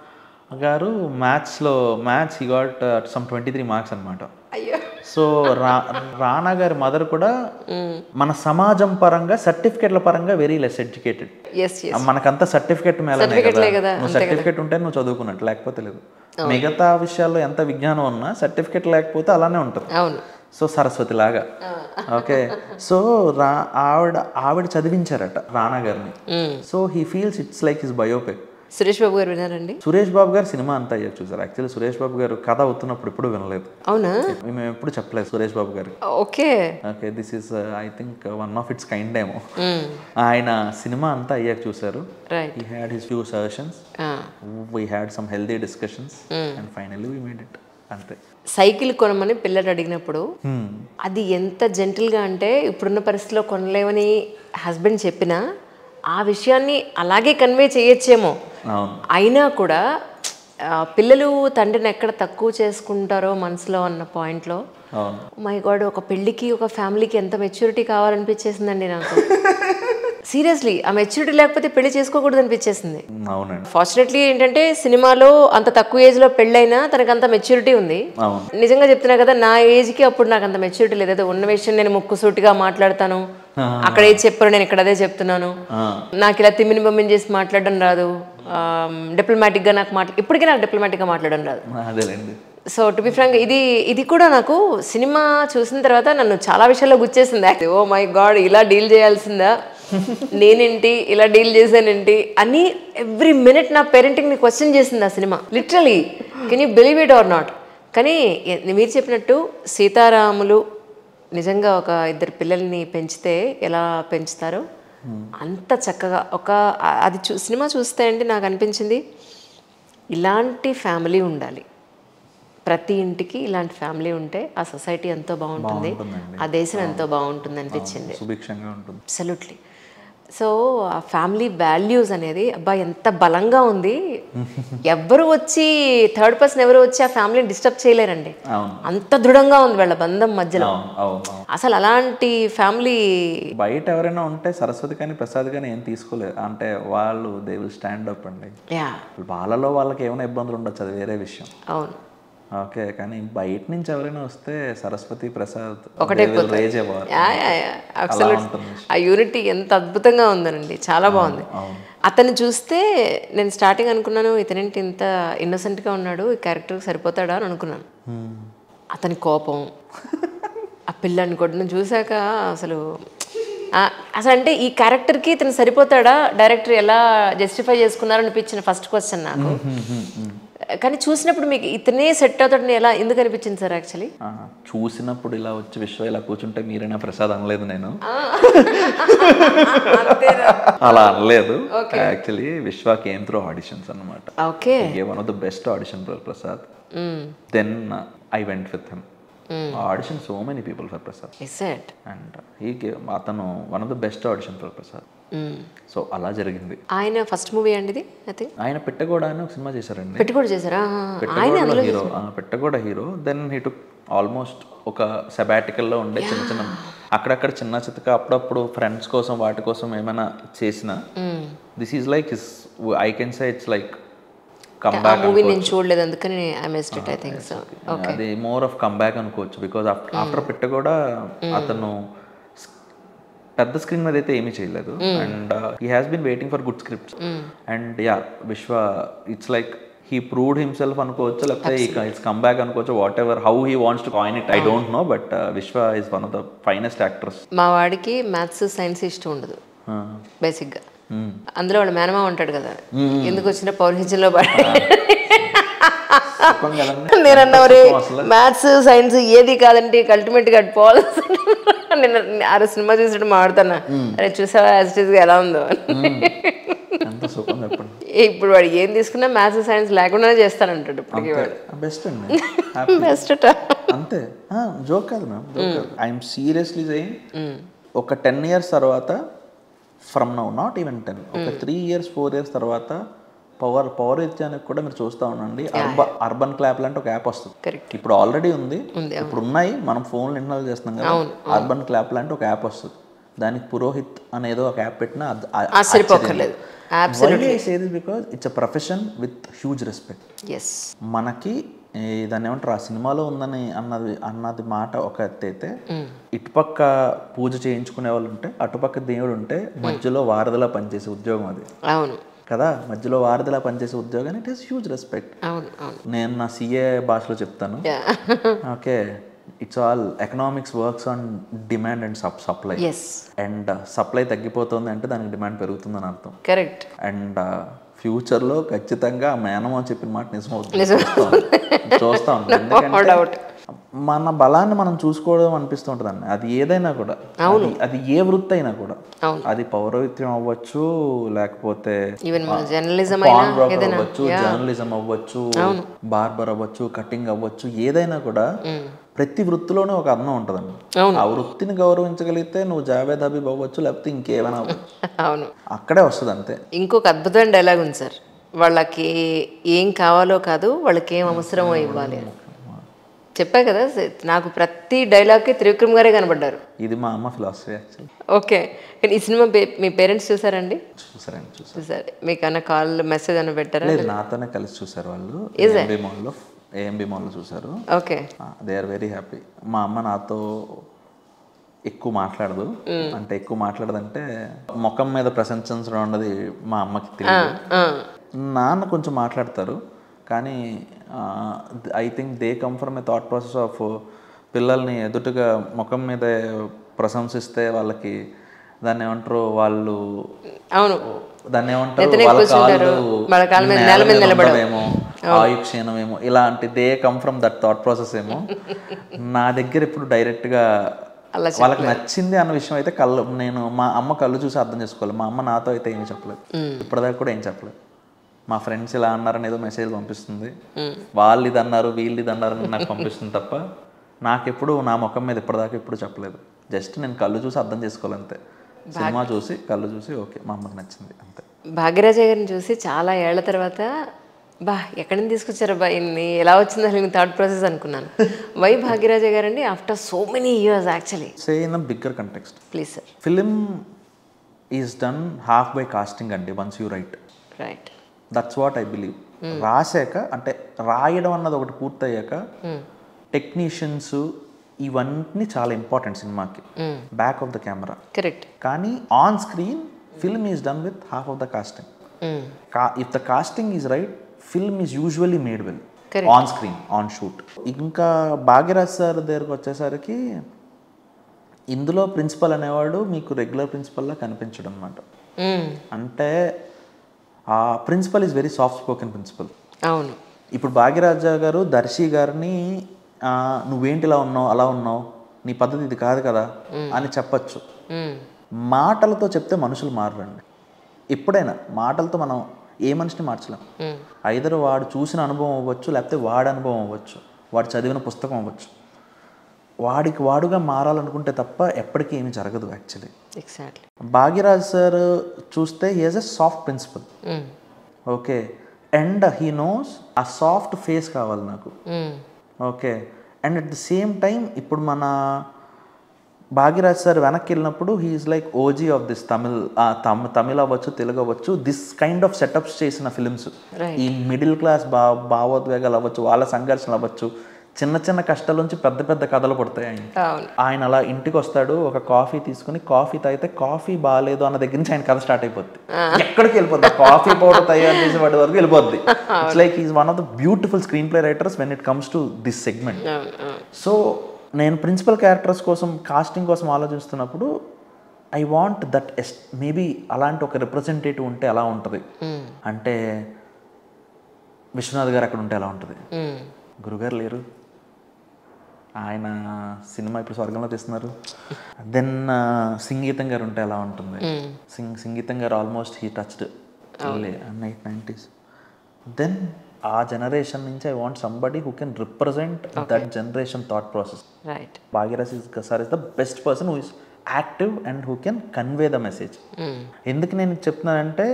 గారు మ్యాథ్స్ లో maths he got some twenty three marks అనమాట అయ్యో సో రా రానా గారి మదర్ కూడా మన సమాజం పరంగా సర్టిఫికెట్ల పరంగా very less educated yes yes మనకంతా సర్టిఫికెట్ మేలనే Certificate-లే కదా కదా, నువ్వు సర్టిఫికెట్ ఉంటే నువ్వు చదువుకున్నట్టు లేకపోతే లేదు మిగతా విషయాల్లో ఎంత విజ్ఞానం ఉన్నా సర్టిఫికెట్ లేకపోతే అలానే ఉంటుంది అవును సో సరస్వతి లాగా ఓకే సో రా ఆవిడ ఆవిడ చదివించారట రానా గారిని so he feels it's like his biopic Suresh Babu garu విన్నారండి సురేష్ బాబు గారు సినిమా అంతా అయ్యాక చూసారు యాక్చువల్లీ సురేష్ బాబు గారు కథ అవుతున్నప్పుడు ఎప్పుడు వినలేదు అవునా మేము ఎప్పుడు చెప్పలేదు Suresh Babu garu okay okay this is I think one of its kind ఏమో ఆయన సినిమా అంతా అయ్యాక చూసారు right he had his few suggestions we had some healthy discussions and finally we made it అంతే సైకిల్ కొనమని పిల్లలు అడిగినప్పుడు అది ఎంత జెంటిల్గా అంటే ఇప్పుడున్న పరిస్థితిలో కొనలేమని హస్బెండ్ చెప్పినా ఆ విషయాన్ని అలాగే కన్వే చేయొచ్చేమో అవును అయినా కూడా ఆ, పిల్లలు తండ్రిని ఎక్కడ తక్కువ చేసుకుంటారో మనసులో అన్న పాయింట్లో అవును మై గాడ్ ఒక పెళ్ళికి ఒక ఫ్యామిలీకి ఎంత మెచ్యూరిటీ కావాలనిపించేసిందండి నాకు సీరియస్లీ ఆ మెచ్యూరిటీ లేకపోతే పెళ్లి చేసుకోకూడదు అనిపించేసింది అవునండి ఫార్చునేట్లీ ఏంటంటే సినిమాలో అంత తక్కువ ఏజ్ లో పెళ్ళైనా తనకు అంత మెచ్యూరిటీ ఉంది అవును నిజంగా చెప్తున్నా కదా నా ఏజ్ కి అప్పుడు నాకు అంత మెచ్యూరిటీ లేదు ఏదో ఉన్న విషయం నేను ముక్కుసూటిగా మాట్లాడతాను అక్కడ ఏది చెప్పారు నేను ఇక్కడ అదే చెప్తున్నాను ఆ, నాకు ఇలా తిమ్మిని బొమ్మిని చేసి మాట్లాడడం రాదు డిప్లొమాటిక్ గా నాకు మాట్లా ఇప్పటికీ నాకు డిప్లొమాటిక్ గా మాట్లాడడం రాదు అదేలేండి సో టు బి ఫ్రాంక్ ఇది ఇది కూడా నాకు సినిమా చూసిన తర్వాత నన్ను చాలా విషయాల్లో గుచ్చేసింది ఓ మై గాడ్ ఇలా డీల్ చేయాల్సిందా నేనేంటి ఇలా డీల్ చేశానేంటి అని ఎవ్రీ మినిట్ నా పేరెంటింగ్ని క్వశ్చన్ చేసింది ఆ సినిమా literally can you believe it or not కానీ ఎ- మీరు చెప్పినట్టు సీతారాములు నిజంగా ఒక ఇద్దరు పిల్లల్ని పెంచితే ఎలా పెంచుతారో అంత చక్కగా ఒక ఆ- అది చూ సినిమా చూస్తే అంటే నాకు అనిపించింది ఇలాంటి ఫ్యామిలీ ఉండాలి ప్రతి ఇంటికి ఇలాంటి ఫ్యామిలీ ఉంటే ఆ సొసైటీ ఎంతో బాగుంటుంది బాగుంటుందండి. ఆ దేశం ఎంతో బాగుంటుంది అనిపించింది సుభిక్షంగా ఉంటుంది అబ్సల్యూట్లీ సో ఆ ఫ్యామిలీ వాల్యూస్ అనేది అబ్బా ఎంత బలంగా ఉంది ఎవ్వరు వచ్చి థర్డ్ పర్సన్ ఎవరు వచ్చి ఆ ఫ్యామిలీని డిస్టర్బ్ చేయలేరండి అవును అంత దృఢంగా ఉంది వాళ్ళ బంధం మధ్యలో అవును అవును అవును అసలు అలాంటి ఫ్యామిలీ బయట ఎవరైనా ఉంటే సరస్వతి కానీ ప్రసాద్ కానీ ఏం తీసుకోలేదు అంటే వాళ్ళు దే విల్ స్టాండ్ అప్ అండి యా వాళ్ళలో వాళ్ళకి ఏమైనా ఇబ్బందులు ఉండొచ్చు అది వేరే విషయం అవును ఓకే కానీ బయట నుంచి ఎవరైనా వస్తే సరస్వతి ప్రసాద్ ఒకటే రేజ్ అవ్వాలి యా యా యా అబ్సల్యూట్ ఉంటుంది. ఆ యూనిటీ ఎంత అద్భుతంగా ఉందనండి చాలా బాగుంది అవును అతన్ని చూస్తే నేను స్టార్టింగ్ అనుకున్నాను ఇతనేంటి ఇంత innocent గా ఉన్నాడు ఈ క్యారెక్టర్కి సరిపోతాడా అని అనుకున్నాను అతని కోపం ఆ పిల్లని కొట్టడం చూశాక అసలు ఆ- అసలు అంటే ఈ క్యారెక్టర్కి ఇతను సరిపోతాడా డైరెక్టర్ ఎలా జస్టిఫై చేసుకున్నారో అనిపించిన ఫస్ట్ క్వశ్చన్ నాకు కానీ చూసినప్పుడు మీకు ఇతనే సెట్ అవుతాడని ఎలా ఎందుకు అనిపించింది సార్ యాక్చువల్లీ ఆ, చూసినప్పుడు ఇలా వచ్చి విశ్వ ఇలా కూర్చుంటే మీరైనా ప్రసాద్ అనలేదు నేను అలా అనలేదు actually Vishwa came through auditions అనమాట okay one of the best audition for Prasad then I went with him audition so many people for Prasad is it and ఈ అతను one of the best audition for Prasad so అలా జరిగింది ఆయన first movie అండి ఇది I think ఆయన పెట్టగోడ అని ఒక సినిమా చేశారండి పెట్టి కూడా చేశారా ఆయన పెట్టగోడలో హీరో పెట్టగోడ hero then he took almost ఒక సెబాటికల్లో ఉండే చిన్న చిన్న అక్కడక్కడ చిన్న చితక అప్పుడప్పుడు ఫ్రెండ్స్ కోసం వాటి కోసం ఏమైనా చేసిన this is like is I can say it's like come uh back movie నేను చూడలేదు అందుకని I missed it I think so అది మోర్ ఆఫ్ కమ్ బ్యాక్ అనుకోవచ్చు బికాజ్ ఆఫ్టర్ పెట్ట కూడా అతను స్- పెద్ద స్క్రీన్ మీద అయితే ఏమీ చేయలేదు and he has been waiting for good scripts and yeah Vishwa it's like he proved himself అనుకోవచ్చు లేకపోతే ఇట్స్ కమ్ బ్యాక్ అనుకోవచ్చు whatever how he wants to coin it I don't know but Vishwa is one of the finest actors మా వాడికి maths science ఇష్టం ఉండదు బేసిక్గా అందులో వాడు మేనమా ఉంటాడు కదా ఎందుకు వచ్చిన పౌర్హిత్యంలో పడి నేను అన్నా మరి మ్యాథ్స్ సైన్స్ ఏది కాదంటే అల్టిమేట్ గా పోవాలి నేను ఆ రోజు సినిమా చూసినట్టు మాడుతున్నా అరే చూసావా యాజ్ ఇట్ గా ఎలా ఉందో అని. ఎంత సుఖం చెప్పండి ఇప్పుడు వాడు ఏం తీసుకున్నా మ్యాథ్స్ సైన్స్ లేకుండానే చేస్తానంటాడు ఇప్పటికి వాడు బెస్ట్ అండి Happy. బెస్ట్ అంతే జోక్ కాదు మ్యామ్ జోక్ కాదు ఐఎమ్ సీరియస్లీ సెయింగ్ ఒక టెన్ ఇయర్స్ తర్వాత from now not even ten ఒక త్రీ ఇయర్స్ ఫోర్ ఇయర్స్ తర్వాత పవర్ పవర్ ఇచ్చానికి కూడా మీరు చూస్తూ ఉండండి అర్బన్ అర్బన్ క్లాప్ లాంటి ఒక యాప్ వస్తుంది కరెక్ట్ ఇప్పుడు ఆల్రెడీ ఉంది ఇప్పుడు ఉన్నాయి మనం ఫోన్లు ఇన్స్టాల్ చేస్తున్నాం కదా అర్బన్ క్లాప్ లాంటి ఒక యాప్ వస్తుంది దానికి పురోహిత్ అనేదో ఒక యాప్ పెట్టినా ఆశ్చర్యపోకర్లేదు because it's a profession with huge respect yes మనకి ఈ దాన్ని ఏమంటారు ఆ సినిమాలో ఉందని అన్నది అన్నది మాట ఒక ఎత్తు అయితే ఇటుపక్క పూజ చేయించుకునే వాళ్ళు ఉంటే అటుపక్క దేవుడు ఉంటే మధ్యలో వారధిలా పనిచేసే ఉద్యోగం అది అవును కదా మధ్యలో వారధిలా పనిచేసే ఉద్యోగం ఇట్ ఈస్ హ్యూజ్ రెస్పెక్ట్ అవును అవును నేను నా సిఏ భాషలో చెప్తాను okay it's all economics works on demand and sup supply yes and supply తగ్గిపోతుంది అంటే దానికి డిమాండ్ పెరుగుతుందని అర్థం కరెక్ట్ అండ్ ఫ్యూచర్లో ఖచ్చితంగా ఆ మేనమా చెప్పిన మాట నిజమవుతుంది చూస్తాం చూస్తాం ఎందుకంటే మన బలాన్ని మనం చూసుకోవడం అనిపిస్తూ ఉంటుందండి అది ఏదైనా కూడా అది అది ఏ వృత్తి అయినా కూడా అవును. అది పౌరవిత్యం అవ్వచ్చు లేకపోతే ఈవెన్ మన జర్నలిజం పాన్ అయినా బ్రోకర్ ఏదైనా అవ్వచ్చు జర్నలిజం అవ్వచ్చు బార్బర్ అవ్వచ్చు కటింగ్ అవ్వచ్చు ఏదైనా కూడా ప్రతి వృత్తిలోనే ఒక అర్థం ఉంటుందండి ఆ వృత్తిని గౌరవించగలిగితే నువ్వు జావేద్ హబీబ్ అవ్వచ్చు లేకపోతే ఇంకేమైనా అవ్వచ్చు అవును అక్కడే వస్తుంది అంతే ఇంకొక అద్భుతమైన డైలాగ్ ఉంది సార్ వాళ్ళకి ఏం కావాలో కాదు వాళ్ళకి ఏం అవసరమో ఇవ్వాలి అని చెప్పా కదా స- నాకు ప్రతి డైలాగ్కి త్రివిక్రమ్ గారే కనబడ్డారు ఇది మా అమ్మ ఫిలాసఫీ యాక్చువల్లీ ఓకే కానీ ఈ సినిమా పే- మీ పేరెంట్స్ చూసారండి చూసారండి చూసారు చూసారు మీకు అన్న కాల్ మెసేజ్ అన్న పెట్టారా లేదు నాతోనే కలిసి చూసారు వాళ్ళు ఏఎంబి మాల్లో ఏఎంబి మాల్లో చూసారు okay they are very happy మా అమ్మ నాతో ఎక్కువ మాట్లాడదు అంటే ఎక్కువ మాట్లాడదంటే ముఖం మీద ప్రశంసించడం అన్నది మా అమ్మకి తెలియదు ఆ, నాన్న కొంచెం మాట్లాడతారు కానీ I think they come from a thought process of పిల్లల్ని ఎదుటగా ముఖం మీద ప్రశంసిస్తే వాళ్ళకి దాన్ని ఏమంటారు వాళ్ళు అవును దాన్ని ఏమంటారు ఎత్తనే వాళ్ళ కూర్చుంటారు. కాళ్ళు వాళ్ళ కాళ్ళ మీద నేల నేల మీద మీద నిలబడవు. ఉండవేమో ఆయుక్షీణమేమో ఇలాంటి they come from that thought process ఏమో నా దగ్గర ఇప్పుడు డైరెక్ట్గా అలా వాళ్ళకి నచ్చింది అన్న విషయం అయితే కళ్ళు నేను మా అమ్మ కళ్ళు చూసి అర్థం చేసుకోవాలి మా అమ్మ నాతో అయితే ఏమీ చెప్పలేదు ఇప్పటిదాకా కూడా ఏం చెప్పలేదు మా ఫ్రెండ్స్ ఇలా అన్నారని ఏదో మెసేజ్ పంపిస్తుంది వాళ్ళు ఇది అన్నారు వీళ్ళు ఇది అన్నారని నాకు పంపిస్తుంది తప్ప నాకెప్పుడు నా ముఖం మీద ఇప్పటిదాకా ఎప్పుడు చెప్పలేదు జస్ట్ నేను కళ్ళు చూసి అర్థం చేసుకోవాలి అంతే సినిమా చూసి కళ్ళు చూసి ఓకే మా అమ్మకి నచ్చింది అంతే భాగ్యరాజ గారిని చూసి చాలా ఏళ్ల తర్వాత బా ఎక్కడి నుంచి తీసుకొచ్చారు బా ఇన్ని ఎలా వచ్చింది అసలు మీ థాట్ ప్రాసెస్ అనుకున్నాను వై భాగ్యరాజ గారండి after so many years actually say in a bigger context please sir film is done half by casting అండి once you right right that's what I believe రాసాక అంటే రాయడం అన్నది ఒకటి పూర్తయ్యాక టెక్నీషియన్స్ ఇవన్నీ చాలా ఇంపార్టెంట్ సినిమాకి back of the camera correct కానీ on screen film is done with half of the casting if the casting is right film is usually made well Correct. On screen on shoot ఇంకా Bhagyaraj sir దగ్గరకు వచ్చేసరికి ఇందులో principal అనేవాడు మీకు regular ప్రిన్సిపల్లా కనిపించడం అనమాట అంటే ఆ principal is very soft spoken principal అవును ఇప్పుడు భాగ్యరాజా గారు దర్శి గారిని ఆ, నువ్వేంటి ఇలా ఉన్నావు అలా ఉన్నావు నీ పద్ధతి ఇది కాదు కదా అని చెప్పచ్చు Mm. మాటలతో చెప్తే మనుషులు మారరండి ఎప్పుడైనా మాటలతో మనం ఏ మనిషిని మార్చలేం ఐదరు వాడు చూసిన అనుభవం అవ్వచ్చు లేకపోతే వాడి అనుభవం అవ్వచ్చు వాడు చదివిన పుస్తకం అవ్వచ్చు వాడికి వాడుగా మారాలనుకుంటే తప్ప ఎప్పటికీ ఏమీ జరగదు యాక్చువల్లీ ఎగ్జాక్ట్లీ భాగ్యరాజ్ సార్ చూస్తే he has a soft principal okay and he knows a soft face కావాలి నాకు okay and at the same time ఇప్పుడు మన భాగ్యరాజ్ సార్ వెనక్కి వెళ్ళినప్పుడు he's like OG of this Tamil తమ తమిళ అవ్వచ్చు తెలుగు అవ్వచ్చు దిస్ కైండ్ ఆఫ్ సెటప్స్ చేసిన ఫిల్మ్స్ Right. ఈ మిడిల్ క్లాస్ భా భావోద్వేగాలు అవ్వచ్చు వాళ్ళ సంఘర్షణలు అవ్వచ్చు చిన్న చిన్న కష్టాల నుంచి పెద్ద పెద్ద కథలు పడతాయి ఆయన అవును ఆయన అలా ఇంటికి వస్తాడు ఒక కాఫీ తీసుకుని కాఫీ తాగితే కాఫీ బాగాలేదు అన్న దగ్గర నుంచి ఆయన కథ స్టార్ట్ అయిపోద్ది ఎక్కడికి వెళ్ళిపోద్ది కాఫీ పౌడర్ తయారు చేసే వాటి వరకు వెళ్ళిపోద్ది it's like is one of the beautiful screenplay writers when it comes to this segment అవును అవును సో నేను ప్రిన్సిపల్ క్యారెక్టర్స్ కోసం కాస్టింగ్ కోసం ఆలోచిస్తున్నప్పుడు I want that yes maybe అలాంటి ఒక రిప్రజెంటేటివ్ ఉంటే ఎలా ఉంటుంది అంటే విశ్వనాథ్ గారు అక్కడ ఉంటే ఎలా ఉంటుంది Mm. గురుగారు లేరు ఆయన సినిమా ఇప్పుడు స్వర్గంలో తీస్తున్నారు దెన్ సంగీతం గారు ఉంటే ఎలా ఉంటుంది సింగ్ సంగీతం గారు almost he touched night nineties then ఆ జనరేషన్ నుంచి I want somebody who can represent that generation thought process right Bhagyaraj is sir is the best person who is active and who can convey the message ఎందుకు నేను ఇది చెప్తున్నానంటే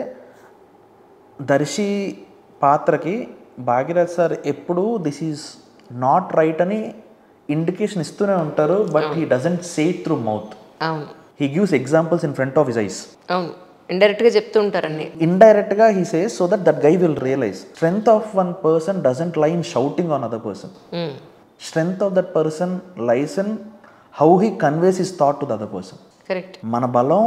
దర్శి పాత్రకి Bhagyaraj sir ఎప్పుడు this is not right అని indication ఇస్తూనే ఉంటారు but he doesn't say through mouth అవును he gives examples in front of his eyes అవును ఇండైరెక్ట్గా చెప్తూ ఉంటారండి ఇండైరెక్ట్ గా he says so that that guy will realise strength of one person doesn't lie in shouting on other person strength of that person lies in how he conveys his thought to the other person correct మన బలం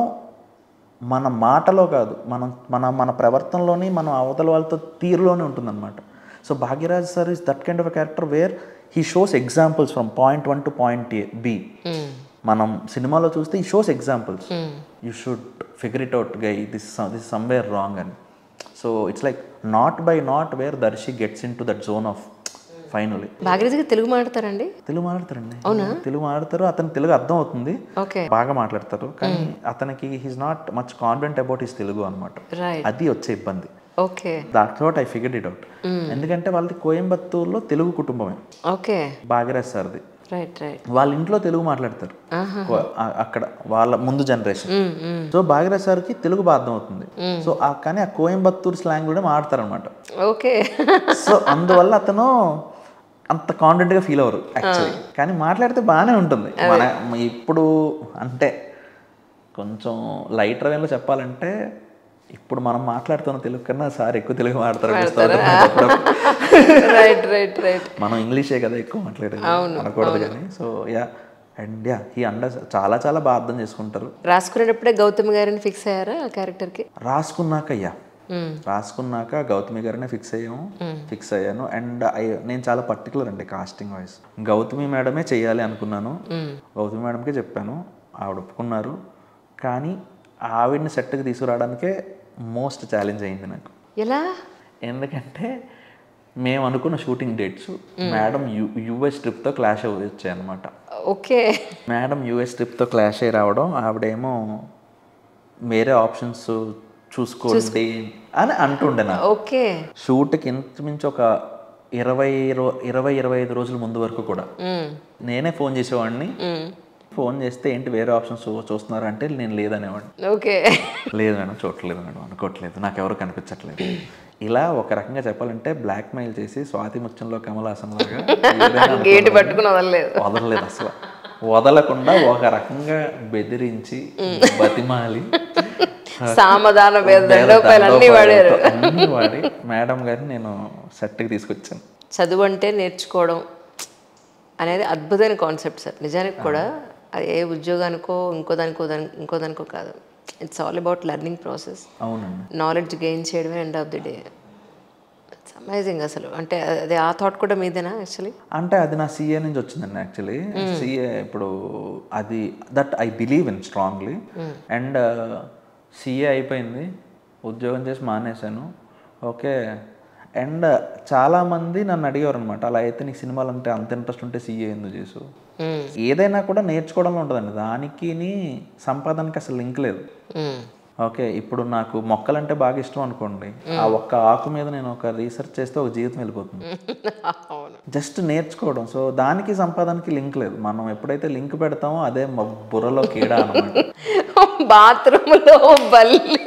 మన మాటలో కాదు మనం మన మన ప్రవర్తనలోని మనం అవతల వాళ్ళతో తీరులోనే ఉంటుందన్నమాట so Bhagyaraj sir is that kind of character where he shows examples from point one to point A B మనం సినిమాలో చూస్తే ఈ shows examples you should figure it out guy this this somewhere wrong అని so it's like not by not where Darshi gets into that zone of finally భాగ్యరాజుగా తెలుగు మాట్లాడతారండి తెలుగు మాట్లాడతారండి తెలుగు మాట్లాడతారు అతను తెలుగు అర్థం అవుతుంది ఓకే బాగా మాట్లాడతారు కానీ అతనికి he's not much confident about his Telugu అనమాట రైట్ అది వచ్చే ఇబ్బంది okay that what I figured it out ఎందుకంటే వాళ్ళది కోయంబత్తూరులో తెలుగు కుటుంబమే ఓకే భాగ్యరాజ్ సార్ది రైట్ రైట్ వాళ్ళ ఇంట్లో తెలుగు మాట్లాడతారు కో- ఆ- అక్కడ వాళ్ళ ముందు జనరేషన్ సో భాగ్యరాజ్ సార్కి తెలుగు బాగా అర్థం అవుతుంది సో ఆ కానీ ఆ కోయంబత్తూరు స్లాంగ్ కూడా మాడతారు అనమాట ఓకే సో అందువల్ల అతను అంత కాన్ఫిడెంట్గా ఫీల్ అవ్వరు యాక్చువల్లీ కానీ మాట్లాడితే బాగానే ఉంటుంది మన ఇప్పుడు అంటే కొంచెం లైట్ వేలో చెప్పాలంటే ఇప్పుడు మనం మాట్లాడుతున్న తెలుగు కన్నా సార్ ఎక్కువ తెలుగు మాట్లాడతారు అనిపిస్తుంది అప్పుడప్పుడు. రైట్ రైట్ రైట్ మనం ఇంగ్లీషే కదా ఎక్కువ మాట్లాడేది అనకూడదు కానీ so yeah and yeah he under చాలా చాలా బాగా అర్థం చేసుకుంటారు రాసుకునేటప్పుడే గౌతమ్ గారిని ఫిక్స్ అయ్యారా ఆ క్యారెక్టర్కి రాసుకున్నాక అయ్యా రాసుకున్నాక గౌతమి గారినే ఫిక్స్ అయ్యాము ఫిక్స్ అయ్యాను అండ్ నేను చాలా పర్టికులర్ అండి కాస్టింగ్ వైజ్ గౌతమి మేడమే చేయాలి అనుకున్నాను గౌతమి మేడంకే చెప్పాను ఆవిడ ఒప్పుకున్నారు కానీ ఆవిడని సెట్కి తీసుకురావడానికే మోస్ట్ ఛాలెంజ్ అయింది నాకు ఎలా ఎందుకంటే మేము అనుకున్న shooting dates madam U US ట్రిప్తో క్లాష్ వచ్చాయి అనమాట ఓకే మేడం యూఎస్ ట్రిప్తో క్లాష్ అయ్యి రావడం ఆవిడేమో వేరే ఆప్షన్స్ చూసుకోండి అని అంటుండే నాకు ఓకే షూట్కి ఇంచుమించు ఒక ఇరవై రో ఇరవై ఇరవై ఐదు రోజుల ముందు వరకు కూడా నేనే ఫోన్ చేసేవాడిని ఫోన్ చేస్తే ఏంటి వేరే ఆప్షన్స్ చూస్తున్నారు అంటే నేను లేదనేవాడిని ఓకే లేదు మేడం చూడట్లేదు మేడం అనుకోవట్లేదు నాకు ఎవరు కనిపించట్లేదు ఇలా ఒక రకంగా చెప్పాలంటే బ్లాక్ మెయిల్ చేసి స్వాతి ముత్యంలో కమలాసన్ లాగా ఏదైనా గేటు పట్టుకుని వదలలేదు వదలలేదు అసలు వదలకుండా ఒక రకంగా బెదిరించి బతిమాలి సామధాన భేద దండోపాయాలు అన్నీ వాడారు అన్ని వాడి మేడం గారిని నేను సెట్కి తీసుకొచ్చాను చదువు అంటే నేర్చుకోవడం అనేది అద్భుతమైన కాన్సెప్ట్ సార్ నిజానికి కూడా అది ఏ ఉద్యోగానికో ఇంకో దానికో దాని ఇంకో దానికో కాదు it's all about learning process అవునండి నాలెడ్జ్ గెయిన్ చేయడమే end of the day it's amazing అసలు అంటే అది ఆ థాట్ కూడా మీదేనా యాక్చువల్లీ అంటే అది నా సిఏ నుంచి వచ్చిందండి యాక్చువల్లీ సిఏ ఇప్పుడు అది that I believe in strongly and CA అయిపోయింది ఉద్యోగం చేసి మానేశాను ఓకే అండ్ చాలామంది నన్ను అడిగారు అనమాట అలా అయితే నీకు సినిమాలు అంటే అంత ఇంట్రెస్ట్ ఉంటే సీఏ ఎందుకు చేసు ఏదైనా కూడా నేర్చుకోవడంలో ఉంటుందండి దానికి సంపాదనకి అసలు లింక్ లేదు ఓకే ఇప్పుడు నాకు మొక్కలంటే బాగా ఇష్టం అనుకోండి ఆ ఒక్క ఆకు మీద నేను ఒక రీసెర్చ్ చేస్తే ఒక జీవితం వెళ్ళిపోతుంది అవును జస్ట్ నేర్చుకోవడం సో దానికి సంపాదనకి లింక్ లేదు మనం ఎప్పుడైతే లింక్ పెడతామో అదే మ- బుర్రలో కీడ అనమాట బాత్రూంలో బల్లి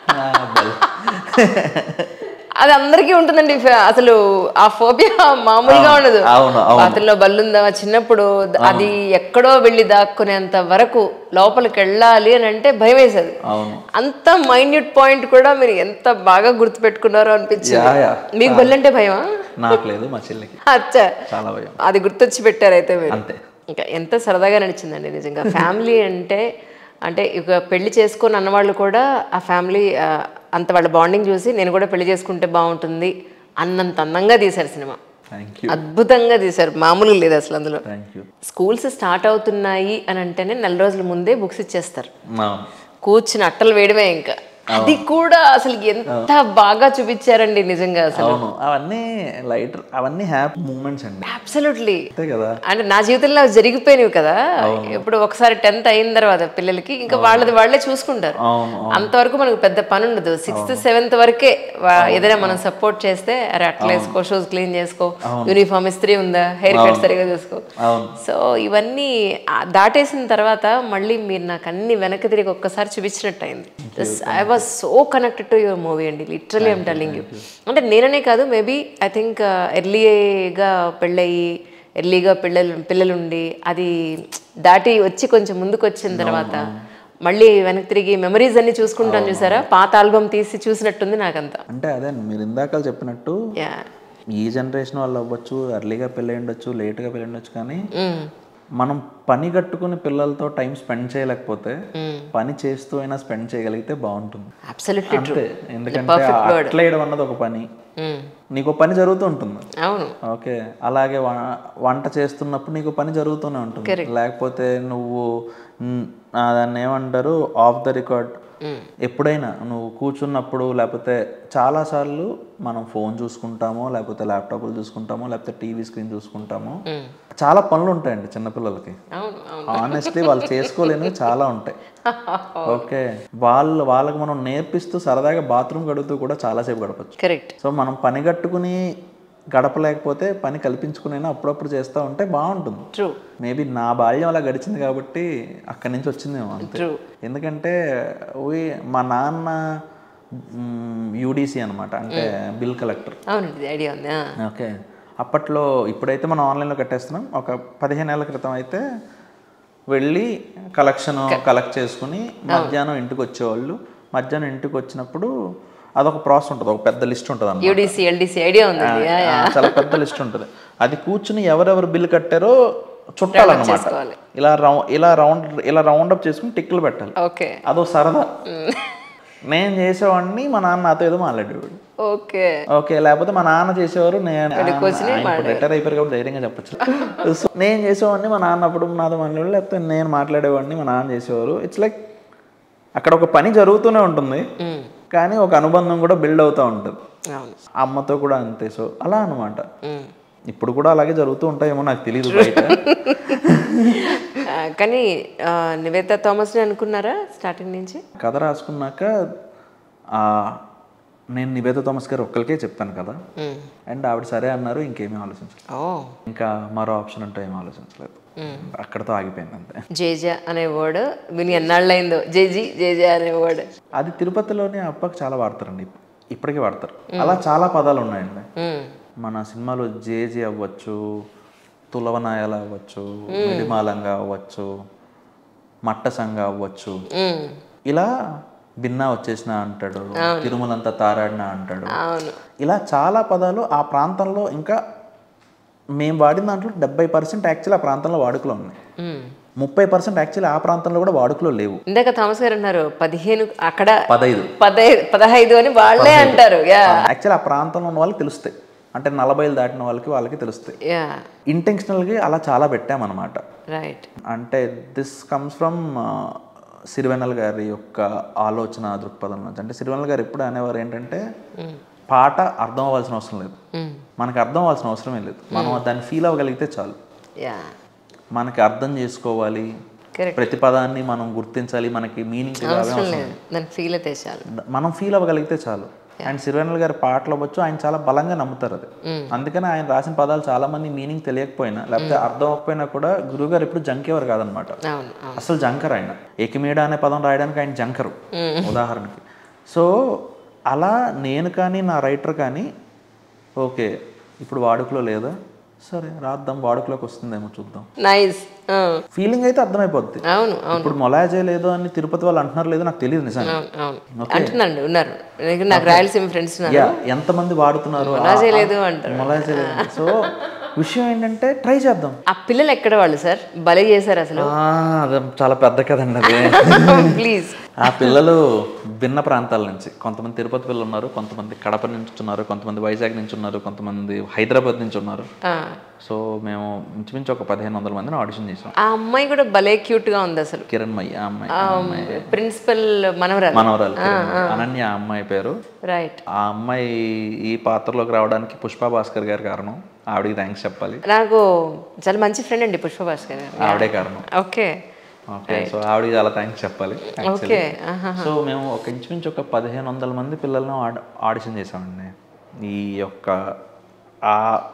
అది అందరికీ ఉంటుందండి ఫ- అసలు ఆ ఫోబియా మామూలుగా ఉండదు అవును అవును బాత్రూంలో బల్లుందా చిన్నప్పుడు ద- అది ఎక్కడో వెళ్ళి దాక్కునేంత వరకు లోపలికి వెళ్ళాలి అని అంటే భయం వేసేది అవును అంత మైన్యూట్ పాయింట్ కూడా మీరు ఎంత బాగా గుర్తుపెట్టుకున్నారో అనిపించింది యా, యా. మీకు బల్లి అంటే భయమా నాకు లేదు మా చెల్లికి అచ్చా చాలా భయం అది గుర్తొచ్చి పెట్టారైతే మీరు అంతే ఇంకా ఎంత సరదాగా నడిచిందండి నిజంగా ఫ్యామిలీ అంటే అంటే ఇక పెళ్లి చేసుకొని అన్నవాళ్ళు కూడా ఆ ఫ్యామిలీ ఆ, అంత వాళ్ళ బాండింగ్ చూసి నేను కూడా పెళ్లి చేసుకుంటే బాగుంటుంది అన్నంత అందంగా తీశారు సినిమా థ్యాంక్ యూ అద్భుతంగా తీశారు మామూలుగా లేదు అసలు అందులో థ్యాంక్ యూ స్కూల్స్ స్టార్ట్ అవుతున్నాయి అని అంటేనే నెల రోజుల ముందే బుక్స్ ఇచ్చేస్తారు అవును కూర్చుని అట్టలు వేయడమే ఇంకా అది కూడా అసలు ఎంత బాగా చూపించారండి నిజంగా అసలు అవును అవన్నీ లైట్ అవన్నీ హ్యాపీ మూమెంట్స్ అండి అబ్సల్యూట్లీ అంతే కదా అంటే నా జీవితంలో అవి జరిగిపోయినవి కదా ఇప్పుడు ఒకసారి టెన్త్ అయిన తర్వాత పిల్లలకి ఇంకా వాళ్ళది వాళ్ళే చూసుకుంటారు అవును అంతవరకు మనకు పెద్ద పని ఉండదు సిక్స్త్ సెవెంత్ వరికే వా- ఏదైనా మనం సపోర్ట్ చేస్తే అరే అట్లా వేసుకో షూస్ క్లీన్ చేసుకో యూనిఫామ్ ఇస్త్రీ ఉందా హెయిర్ కట్ సరిగా చూసుకో అవును సో ఇవన్నీ ఆ దాటేసిన తర్వాత మళ్ళీ మీరు నాకు అన్ని వెనక్కి తిరిగి ఒక్కసారి చూపించినట్టు అయింది I was so connected to your movie అండి లిటరలీ ఐమ్ టెల్లింగ్ యూ అంటే నేననే కాదు మేబీ ఐ థింక్ ఎర్లీగా పెళ్ళయి ఎర్లీగా పిల్లలు పిల్లలుండి అది దాటి వచ్చి కొంచెం ముందుకు వచ్చిన తర్వాత మళ్ళీ వెనక్కి తిరిగి మెమరీస్ అన్ని చూసుకుంటాను చూసారా పాత ఆల్బమ్ తీసి చూసినట్టుంది నాకంతా అంటే అదే మీరు ఇందాక చెప్పినట్టు యా ఈ జనరేషన్ వాళ్ళు అవ్వచ్చు ఎర్లీగా పెళ్ళి ఉండొచ్చు లేట్గా పెళ్ళి ఉండొచ్చు కానీ మనం పని కట్టుకుని పిల్లలతో టైం స్పెండ్ చేయలేకపోతే పని చేస్తూ అయినా స్పెండ్ చేయగలిగితే బాగుంటుంది అబ్సల్యూట్లీ అంతే ఎందుకంటే అట్లా వేయడం అన్నది ఒక పని నీకు పని జరుగుతూ ఉంటుంది అవును ఓకే అలాగే వ- వంట చేస్తున్నప్పుడు నీకు పని జరుగుతూనే ఉంటుంది లేకపోతే నువ్వు మ్, ఆ, దాన్ని ఏమంటారు ఆఫ్ ద రికార్డ్ ఎప్పుడైనా నువ్వు కూర్చున్నప్పుడు లేకపోతే చాలాసార్లు మనం ఫోన్ చూసుకుంటామో లేకపోతే ల్యాప్టాప్లు చూసుకుంటామో లేకపోతే టీవీ స్క్రీన్ చూసుకుంటామో చాలా పనులు ఉంటాయండి చిన్నపిల్లలకి అవును అవును ఆనెస్ట్లీ వాళ్ళు చేసుకోలేనివి చాలా ఉంటాయి ఓకే వాళ్ళు వాళ్ళకి మనం నేర్పిస్తూ సరదాగా బాత్రూమ్ గడుపుతూ కూడా చాలాసేపు గడపచ్చు కరెక్ట్ సో మనం పని కట్టుకుని గడపలేకపోతే పని కల్పించుకునైనా అప్పుడప్పుడు చేస్తూ ఉంటే బాగుంటుంది ట్రూ మేబీ నా బాల్యం అలా గడిచింది కాబట్టి అక్కడి నుంచి వచ్చిందేమో అంతే ట్రూ ఎందుకంటే we మా నాన్న యూడీసీ అనమాట అంటే బిల్ కలెక్టర్ అవునండి ఐడియా ఉంది ఆ. ఓకే అప్పట్లో ఇప్పుడైతే మనం ఆన్లైన్లో కట్టేస్తున్నాం ఒక పదిహేను ఏళ్ళ క్రితం అయితే వెళ్ళి కలెక్షన్ కలెక్ట్ చేసుకుని మధ్యాహ్నం ఇంటికి వచ్చేవాళ్ళు మధ్యాహ్నం ఇంటికి వచ్చినప్పుడు అదొక ప్రాసెస్ ఉంటుంది ఒక పెద్ద లిస్ట్ ఉంటుంది అన్నమాట యూడిసి ఎల్డిసి ఐడియా ఉందండి యా, యా. ఆ, చాలా పెద్ద లిస్ట్ ఉంటుంది అది కూర్చుని ఎవరెవరు బిల్ కట్టారో చుట్టాలన్నమాట చేసుకోవాలి. ఇలా రౌ ఇలా రౌండ్ ఇలా రౌండ్ అప్ చేసుకుని టిక్లు పెట్టాలి ఓకే అదో సరదా నేను చేసేవాడిని మా నాన్న నాతో ఏదో మాట్లాడేవాడు ఓకే ఓకే లేకపోతే మా నాన్న చేసేవారు నేను రిటైర్ అయిపోయారు కాబట్టి ధైర్యంగా చెప్పచ్చు సో నేను చేసేవాడిని మా నాన్న అప్పుడు నాతో మాట్లాడేవాడు లేకపోతే నేను మాట్లాడేవాడిని మా నాన్న చేసేవారు ఇట్స్ లైక్ అక్కడ ఒక పని జరుగుతూనే ఉంటుంది కానీ ఒక అనుబంధం కూడా బిల్డ్ అవుతూ ఉంటుంది అవును అమ్మతో కూడా అంతే సో అలా అనమాట మ్మ్. ఇప్పుడు కూడా అలాగే జరుగుతూ ఉంటాయేమో నాకు తెలియదు బయట ఆ, కానీ ఆ, నివేత థామస్ని అనుకున్నారా స్టార్టింగ్ నుంచి కథ రాసుకున్నాక ఆ నేను నివేద థామస్ గారు ఒక్కరికే చెప్పాను కదా అండ్ ఆవిడ సరే అన్నారు ఇంకేమీ ఆలోచించలేదు ఓ ఇంకా మరో ఆప్షన్ అంటే ఏం ఆలోచించలేదు అక్కడతో ఆగిపోయింది అంతే జేజ అనే వర్డ్ విని ఎన్నాళ్ళైందో జేజీ జేజ అనే వర్డ్ అది తిరుపతిలోని అప్పకి చాలా వాడతారండి ఇప్పటికీ వాడతారు అలా చాలా పదాలు ఉన్నాయండి మన సినిమాలో జేజే అవ్వచ్చు తులవనాయాల అవ్వచ్చు మిడిమాలంగా అవ్వచ్చు మట్టసంగా అవ్వచ్చు ఇలా భిన్నా వచ్చేసిన అంటాడు తిరుమలంతా తారాడిన అంటాడు అవును ఇలా చాలా పదాలు ఆ ప్రాంతంలో ఇంకా మేము వాడిన దాంట్లో డెబ్బై పర్సెంట్ యాక్చువల్ ఆ ప్రాంతంలో వాడుకలో ఉన్నాయి మ్మ్. ముప్పై పర్సెంట్ యాక్చువల్ ఆ ప్రాంతంలో కూడా వాడుకలో లేవు ఇందాక థామస్ గారు అన్నారు పదిహేను అక్కడ పదైదు పదహైదు పదహైదు అని వాళ్ళే అంటారు యా యాక్చువల్ ఆ ప్రాంతంలో ఉన్న వాళ్ళకి తెలుస్తాయి అంటే నలభైలు దాటిన వాళ్ళకి వాళ్ళకి తెలుస్తాయి యా ఇంటెన్షనల్గా అలా చాలా పెట్టామన్నమాట రైట్ అంటే దిస్ కమ్స్ ఫ్రమ్ సిరివెన్నెల గారి యొక్క ఆలోచన దృక్పథం నుంచి అంటే సిరివెన్నెల గారు ఎప్పుడు అనేవారు ఏంటంటే పాట అర్థం అవ్వాల్సిన అవసరం లేదు మనకి అర్థం అవ్వాల్సిన అవసరమే లేదు మనం దాన్ని ఫీల్ అవ్వగలిగితే చాలు యా మనకి అర్థం చేసుకోవాలి కరెక్ట్ ప్రతి పదాన్ని మనం గుర్తించాలి మనకి మీనింగ్ తెలియాలి అవసరం లేదు దానికి ఫీల్ అయితే చాలు మనం ఫీల్ అవ్వగలిగితే చాలు అండ్ సిరివెన్నెల గారి పాటలు అవ్వచ్చు ఆయన చాలా బలంగా నమ్ముతారు అది అందుకని ఆయన రాసిన పదాలు చాలా మంది మీనింగ్ తెలియకపోయినా లేకపోతే అర్థం అవ్వకపోయినా కూడా గురువు గారు ఎప్పుడు జంకేవారు కాదనమాట అవును అవును అసలు జంకర్ ఆయన ఏకమీడ అనే పదం రాయడానికి ఆయన జంకరు ఉదాహరణకి సో అలా నేను కానీ నా రైటర్ కానీ ఓకే ఇప్పుడు వాడుకలో లేదా సరే రాద్దాం వాడుకలోకి వస్తుందేమో చూద్దాం నైస్ ఫీలింగ్ అయితే అర్థమైపోద్ది అవును అవును ఇప్పుడు మొలాజే లేదో అని తిరుపతి వాళ్ళు అంటున్నారు లేదో నాకు తెలియదు నిజంగా అవును అవును అంటున్నాండి ఉన్నారు నాకు- నాకు రాయలసీమ ఫ్రెండ్స్ ఉన్నారు యా ఎంతమంది వాడుతున్నారు మొలాజే లేదు అంటారు మొలాజే లేదు సో విషయం ఏంటంటే ట్రై చేద్దాం ఆ పిల్లలు ఎక్కడ వాళ్ళు సార్ భలే చేశారు అసలు ఆ, అది చాలా పెద్ద కదండి అది ప్లీజ్ ఆ పిల్లలు భిన్న ప్రాంతాల నుంచి కొంతమంది తిరుపతి పిల్లలు ఉన్నారు కొంతమంది కడప నుంచి ఉన్నారు కొంతమంది వైజాగ్ నుంచి ఉన్నారు కొంతమంది హైదరాబాద్ నుంచి ఉన్నారు సో మేము ఇంచుమించు ఒక పదిహేను వందల మందిని ఆడిషన్ చేసాం ఆ అమ్మాయి కూడా భలే క్యూట్ గా ఉంది అసలు కిరణ్ మయ్య ఆ అమ్మాయి ప్రిన్సిపల్ మనవరాలు మనవరాలు కిరణ్ మయ్య. అనన్య ఆ అమ్మాయి పేరు రైట్ ఆ అమ్మాయి ఈ పాత్రలోకి రావడానికి పుష్ప భాస్కర్ గారి కారణం ఆవిడకి థ్యాంక్స్ చెప్పాలి నాకు చాలా మంచి ఫ్రెండ్ అండి పుష్ప భాస్కర్ గారు ఆవిడే కారణం ఓకే ఓకే సో ఆవిడకి చాలా థ్యాంక్స్ చెప్పాలి ఓకే ఆహా. సో మేము ఒక ఇంచుమించు ఒక పదిహేను వందల మంది పిల్లలను ఆడ ఆడిషన్ చేసామండి ఈ యొక్క ఆ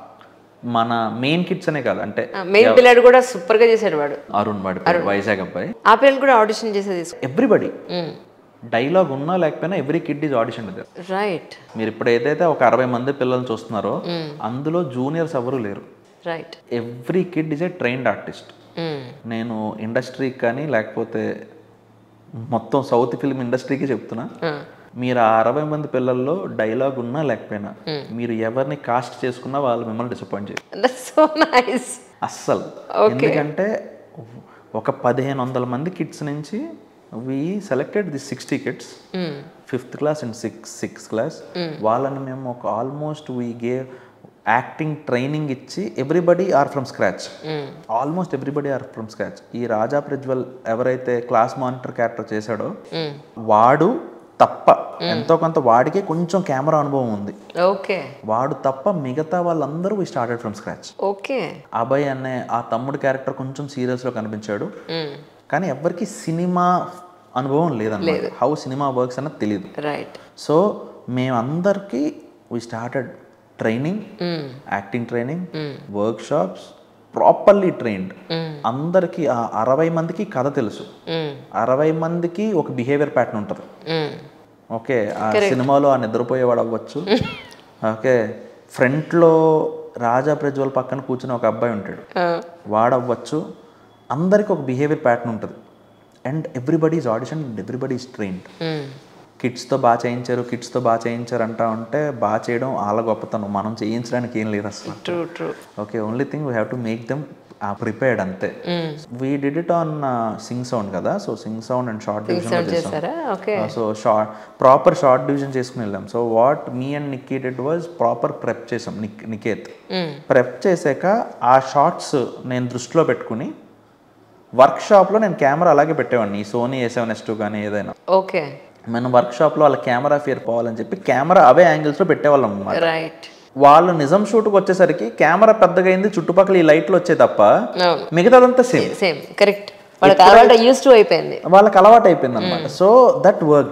మన మెయిన్ కిడ్స్ అనే కాదు అంటే మెయిన్ పిల్లాడు కూడా సూపర్ గా చేశాడు వాడు అరుణ్ వాడి పేరు, వైజాగ్ అబ్బాయి ఆ పిల్లలు కూడా ఆడిషన్ చేసేది ఎవ్రీబడి డైలాగ్ ఉన్నా లేకపోయినా ఎవ్రీ కిడ్ ఈజ్ ఆడిషన్ ఇది రైట్ మీరు ఇప్పుడు ఏదైతే ఒక అరవై మంది పిల్లల్ని చూస్తున్నారో అందులో జూనియర్స్ ఎవరు లేరు right every kid is a trained artist నేను ఇండస్ట్రీకి కానీ లేకపోతే మొత్తం సౌత్ ఫిల్మ్ ఇండస్ట్రీకి చెప్తున్నా మీరు ఆ అరవై మంది పిల్లల్లో డైలాగ్ ఉన్నా లేకపోయినా మీరు ఎవరిని కాస్ట్ చేసుకున్నా వాళ్ళు మిమ్మల్ని డిసప్పాయింట్ చేయరు దట్స్ సో నైస్ అస్సలు ఎందుకంటే ఒక పదిహేను వందల మంది కిడ్స్ నుంచి we selected the sixty kids fifth class and six sixth class వాళ్ళని మేము ఒక almost we gave acting training ఇచ్చి everybody are from scratch almost everybody are from scratch ఈ రాజా ప్రజ్వల్ ఎవరైతే క్లాస్ మానిటర్ క్యారెక్టర్ చేశాడో వాడు తప్ప ఎంతో కొంత వాడికే కొంచెం కెమెరా అనుభవం ఉంది ఓకే వాడు తప్ప మిగతా వాళ్ళందరూ we started from scratch okay Abhay అనే ఆ తమ్ముడు క్యారెక్టర్ కొంచెం సీరియస్లో కనిపించాడు కానీ ఎవరికి సినిమా అనుభవం లేదన్నమాట హౌ సినిమా వర్క్స్ అన్నది తెలియదు రైట్ సో మేమందరికీ we started training acting training workshops properly trained అందరికీ ఆ అరవై మందికి కథ తెలుసు అరవై మందికి ఒక బిహేవియర్ ప్యాటర్న్ ఉంటుంది ఓకే ఆ సినిమాలో ఆ నిద్రపోయేవాడు అవ్వచ్చు ఓకే ఫ్రంట్లో రాజా ప్రజ్వల్ పక్కన కూర్చుని ఒక అబ్బాయి ఉంటాడు వాడు అవ్వచ్చు అందరికి ఒక బిహేవియర్ ప్యాటర్న్ ఉంటుంది and everybody is audition and everybody is trained కిడ్స్తో బాగా చేయించారు కిడ్స్తో బాగా చేయించారు అంటా ఉంటే బాగా చేయడం వాళ్ళ గొప్పతనం మనం చేయించడానికి ఏం లేదు అసలు true true okay only thing we have to make them prepared అంతే we did it on sync sound కదా so sync sound and shot division చేశారా okay so shot proper shot division చేసుకుని వెళ్ళాం so what me and Nikki did was proper prep చేసాం Nik Niket prep చేశాక ఆ shorts నేను దృష్టిలో పెట్టుకుని వర్క్ షాప్లో నేను కెమెరా అలాగే పెట్టేవాడిని ఈ Sony A seven S two కానీ ఏదైనా ఓకే మనం వర్క్ షాప్లో వాళ్ళ కెమెరా ఫియర్ పోవాలని చెప్పి కెమెరా అవే యాంగిల్స్లో పెట్టేవాళ్ళం అన్నమాట రైట్ వాళ్ళు నిజం షూట్కి వచ్చేసరికి కెమెరా పెద్దగా అయింది చుట్టుపక్కల ఈ లైట్లు వచ్చే తప్ప అవును మిగతాదంతా సేమ్ సేమ్ కరెక్ట్ వాళ్ళకి అలవాటు యూస్ టు అయిపోయింది వాళ్ళకి అలవాటు అయిపోయింది అనమాట so that work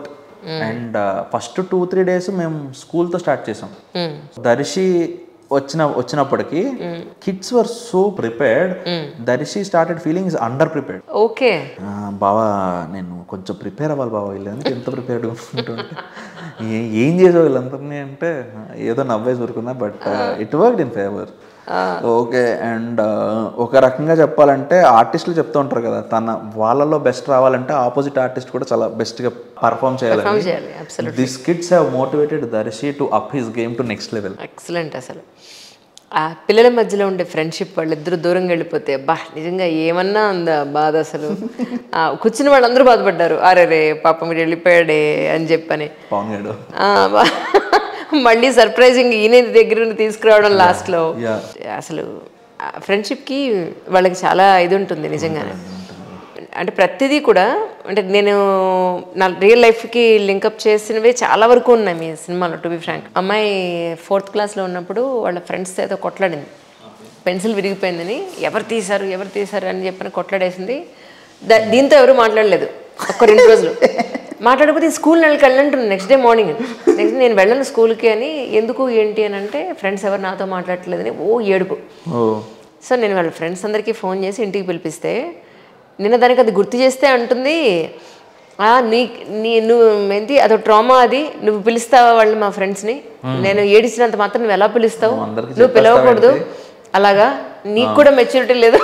and first two three days మేము స్కూల్తో స్టార్ట్ చేసాం దర్శి వచ్చిన వచ్చినప్పటికి kids were so prepared Darshi started feeling is under prepared okay బావా నేను కొంచెం ప్రిపేర్ అవ్వాలి బావా వీళ్ళందరూ ఎంత ప్రిపేర్డ్ ఉంటుంటే ఏ- ఏం చేసావు వీళ్ళందరినీ అంటే ఏదో నవ్వేసి ఊరుకున్నా but it work in favour okay అండ్ ఒక రకంగా చెప్పాలంటే ఆర్టిస్టులు చెప్తూ ఉంటారు కదా తన వాళ్ళలో బెస్ట్ రావాలంటే ఆపోజిట్ ఆర్టిస్ట్ కూడా చాలా బెస్ట్గా పర్ఫామ్ చేయాలి చేయాలి absolute this kids have motivated Darshi to up his game to next level excellent అసలు ఆ పిల్లల మధ్యలో ఉండే ఫ్రెండ్షిప్ వాళ్ళిద్దరు దూరంగా వెళ్ళిపోతే బా నిజంగా ఏమన్నా ఉందా బాధ అసలు ఆ, కూర్చున్న వాళ్ళందరూ బాధపడ్డారు అరే రే పాప మీరు వెళ్ళిపోయాడే అని చెప్పని పవన్ గారు ఆ, బా- మళ్ళీ సర్ప్రైజింగ్ ఈయన దగ్గర నుండి తీసుకురావడం లాస్ట్లో Yeah. అసలు ఫ్రెండ్షిప్కి వాళ్ళకి చాలా ఇది ఉంటుంది నిజంగానే అంటే ప్రతిదీ కూడా అంటే నేను నా రియల్ లైఫ్కి లింకప్ చేసినవి చాలా వరకు ఉన్నాయి మీ సినిమాలో టు బి ఫ్రాంక్ అమ్మాయి ఫోర్త్ క్లాస్లో ఉన్నప్పుడు వాళ్ళ ఫ్రెండ్స్ ఏదో కొట్లాడింది పెన్సిల్ విరిగిపోయిందని ఎవరు తీశారు ఎవరు తీశారు అని చెప్పని కొట్లాడేసింది దా- దీంతో ఎవరు మాట్లాడలేదు ఒక్క రెండు రోజులు మాట్లాడకపోతే స్కూల్ నెలకి వెళ్ళంటుంది నెక్స్ట్ డే మార్నింగ్ నెక్స్ట్ నేను వెళ్ళను స్కూల్కి అని ఎందుకు ఏంటి అని అంటే ఫ్రెండ్స్ ఎవరు నాతో మాట్లాడట్లేదని ఓ ఏడుపు ఓ సో నేను వాళ్ళ ఫ్రెండ్స్ అందరికీ ఫోన్ చేసి ఇంటికి పిలిపిస్తే నిన్న దానికి అది గుర్తు చేస్తే అంటుంది "ఆ, నీ నీ నువ్వు ఏంటి అదో ట్రామా అది నువ్వు పిలుస్తావా వాళ్ళు మా ఫ్రెండ్స్ని నేను ఏడిచినంత మాత్రం నువ్వు ఎలా పిలుస్తావు అందరికీ నువ్వు పిలవకూడదు అలాగా నీకు కూడా మెచ్యూరిటీ లేదు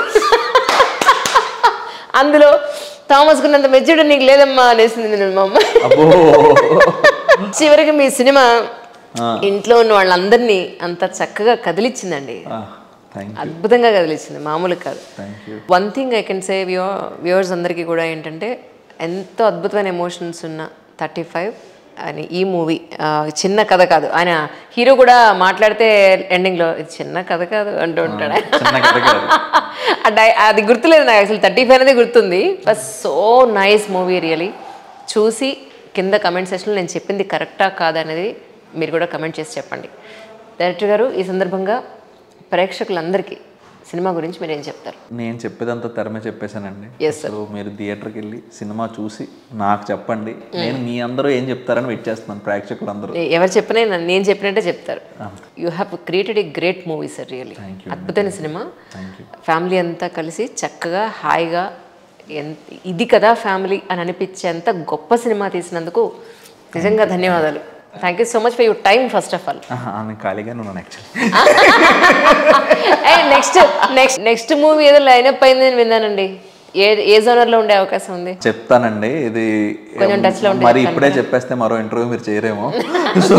అందులో థామస్ కున్నంత మెచ్యూరిటీ నీకు లేదమ్మా అనేసింది నేను మా అమ్మ అబ్బో చివరికి మీ సినిమా ఇంట్లో ఉన్న వాళ్ళందరినీ అంత చక్కగా కదిలిచ్చిందండి థ్యాంక్ అద్భుతంగా కదిలిచ్చింది మామూలు కాదు thank you one thing I can say viewer viewers అందరికీ కూడా ఏంటంటే ఎంతో అద్భుతమైన ఎమోషన్స్ ఉన్న థర్టీ ఫైవ్ అని ఈ మూవీ చిన్న కథ కాదు ఆయన హీరో కూడా మాట్లాడితే ఎండింగ్లో ఇది చిన్న కథ కాదు అంటూ ఉంటాడు ఆయన. చిన్న కథ కాదు ఆ డై- అది గుర్తులేదు నాకు అసలు థర్టీ ఫైవ్ అనేది గుర్తుంది but so nice movie really చూసి కింద కమెంట్ సెక్షన్లో నేను చెప్పింది కరెక్టా కాదా అనేది మీరు కూడా కమెంట్ చేసి చెప్పండి డైరెక్టర్ గారు ఈ సందర్భంగా ప్రేక్షకులందరికీ సినిమా గురించి మీరు ఏం చెప్తారు నేను చెప్పేదంతా తెరమే చెప్పేశానండి Yes, sir. సో మీరు థియేటర్కి వెళ్ళి సినిమా చూసి నాకు చెప్పండి నేను మీ అందరూ ఏం చెప్తారని వెయిట్ చేస్తున్నాను ప్రేక్షకులు అందరూ ఏ- ఎవరు చెప్పినా నన్ను- నేను చెప్పినట్టే చెప్తారు you have created a great movie sir really Thank you. అద్భుతమైన సినిమా థ్యాంక్ యూ ఫ్యామిలీ అంతా కలిసి చక్కగా హాయిగా ఎంత ఇది కదా ఫ్యామిలీ అని అనిపించేంత గొప్ప సినిమా తీసినందుకు నిజంగా ధన్యవాదాలు thank you so much for your time first of all నేను ఖాళీగానే ఉన్నాను actually next next next movie ఏదో లైనప్ అయింది అని విన్నానండి ఏ ఏ జోనర్లో ఉండే అవకాశం ఉంది చెప్తానండి ఇది కొంచెం touch లో ఉంటే మరి ఇప్పుడే చెప్పేస్తే మరో ఇంటర్వ్యూ మీరు చేయరేమో సో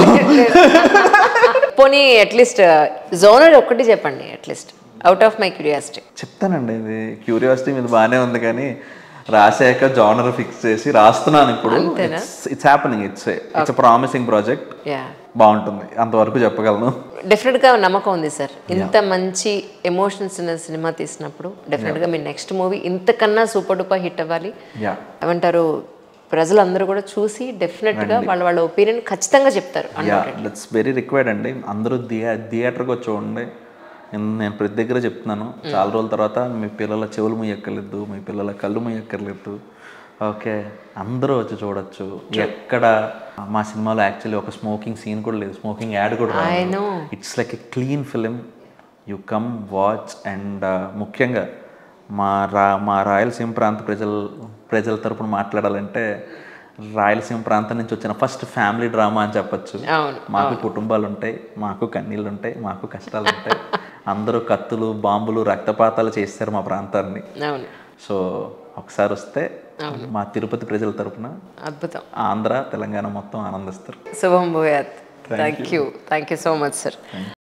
పోనీ అట్లీస్ట్ జోనర్ ఒక్కటి చెప్పండి at least out of my curiosity చెప్తానండి ఇది క్యూరియాసిటీ మీద బాగానే ఉంది కానీ రాసాక జానర్ ఫిక్స్ చేసి రాస్తున్నాను ఇప్పుడు అంతేనా? It's happening it's it's promising project yeah బాగుంటుంది అంతవరకు చెప్పగలను డెఫినెట్గా నమ్మకం ఉంది సార్ ఇంత మంచి ఎమోషన్స్ ఉన్న సినిమా తీసినప్పుడు డెఫినెట్గా మీ నెక్స్ట్ మూవీ ఇంతకన్నా సూపర్ డూపర్ హిట్ అవ్వాలి యా ఏమంటారు ప్రజలందరూ కూడా చూసి డెఫినెట్గా వాళ్ళ వాళ్ళ ఒపీనియన్ ఖచ్చితంగా చెప్తారు యా దట్స్ వెరీ రిక్వైర్డ్ అండి అందరూ థియే థియేటర్కి వచ్చి చూడండి నేను నేను ప్రతి దగ్గర చెప్తున్నాను చాలా రోజుల తర్వాత మీ పిల్లల చెవులు ముయ్యక్కర్లేదు మీ పిల్లల కళ్ళు ముయ్యక్కర్లేదు ఓకే అందరూ వచ్చి చూడొచ్చు ఎక్కడ మా సినిమాలో యాక్చువల్లీ ఒక స్మోకింగ్ సీన్ కూడా లేదు స్మోకింగ్ యాడ్ కూడా I know. It's like a clean film you come watch and ముఖ్యంగా మా రా మా రాయలసీమ ప్రాంత ప్రజల ప్రజల తరపున మాట్లాడాలంటే రాయలసీమ ప్రాంతం నుంచి వచ్చిన ఫస్ట్ ఫ్యామిలీ డ్రామా అని చెప్పొచ్చు అవును మాకు కుటుంబాలు ఉంటాయి మాకు కన్నీళ్ళు ఉంటాయి మాకు కష్టాలు ఉంటాయి అందరూ కత్తులు బాంబులు రక్తపాతాలు చేస్తారు మా ప్రాంతాన్ని అవును సో ఒకసారి వస్తే మా తిరుపతి ప్రజల తరపున అద్భుతం ఆంధ్ర తెలంగాణ మొత్తం ఆనందిస్తారు శుభం భూయాత్ thank you thank you so much sir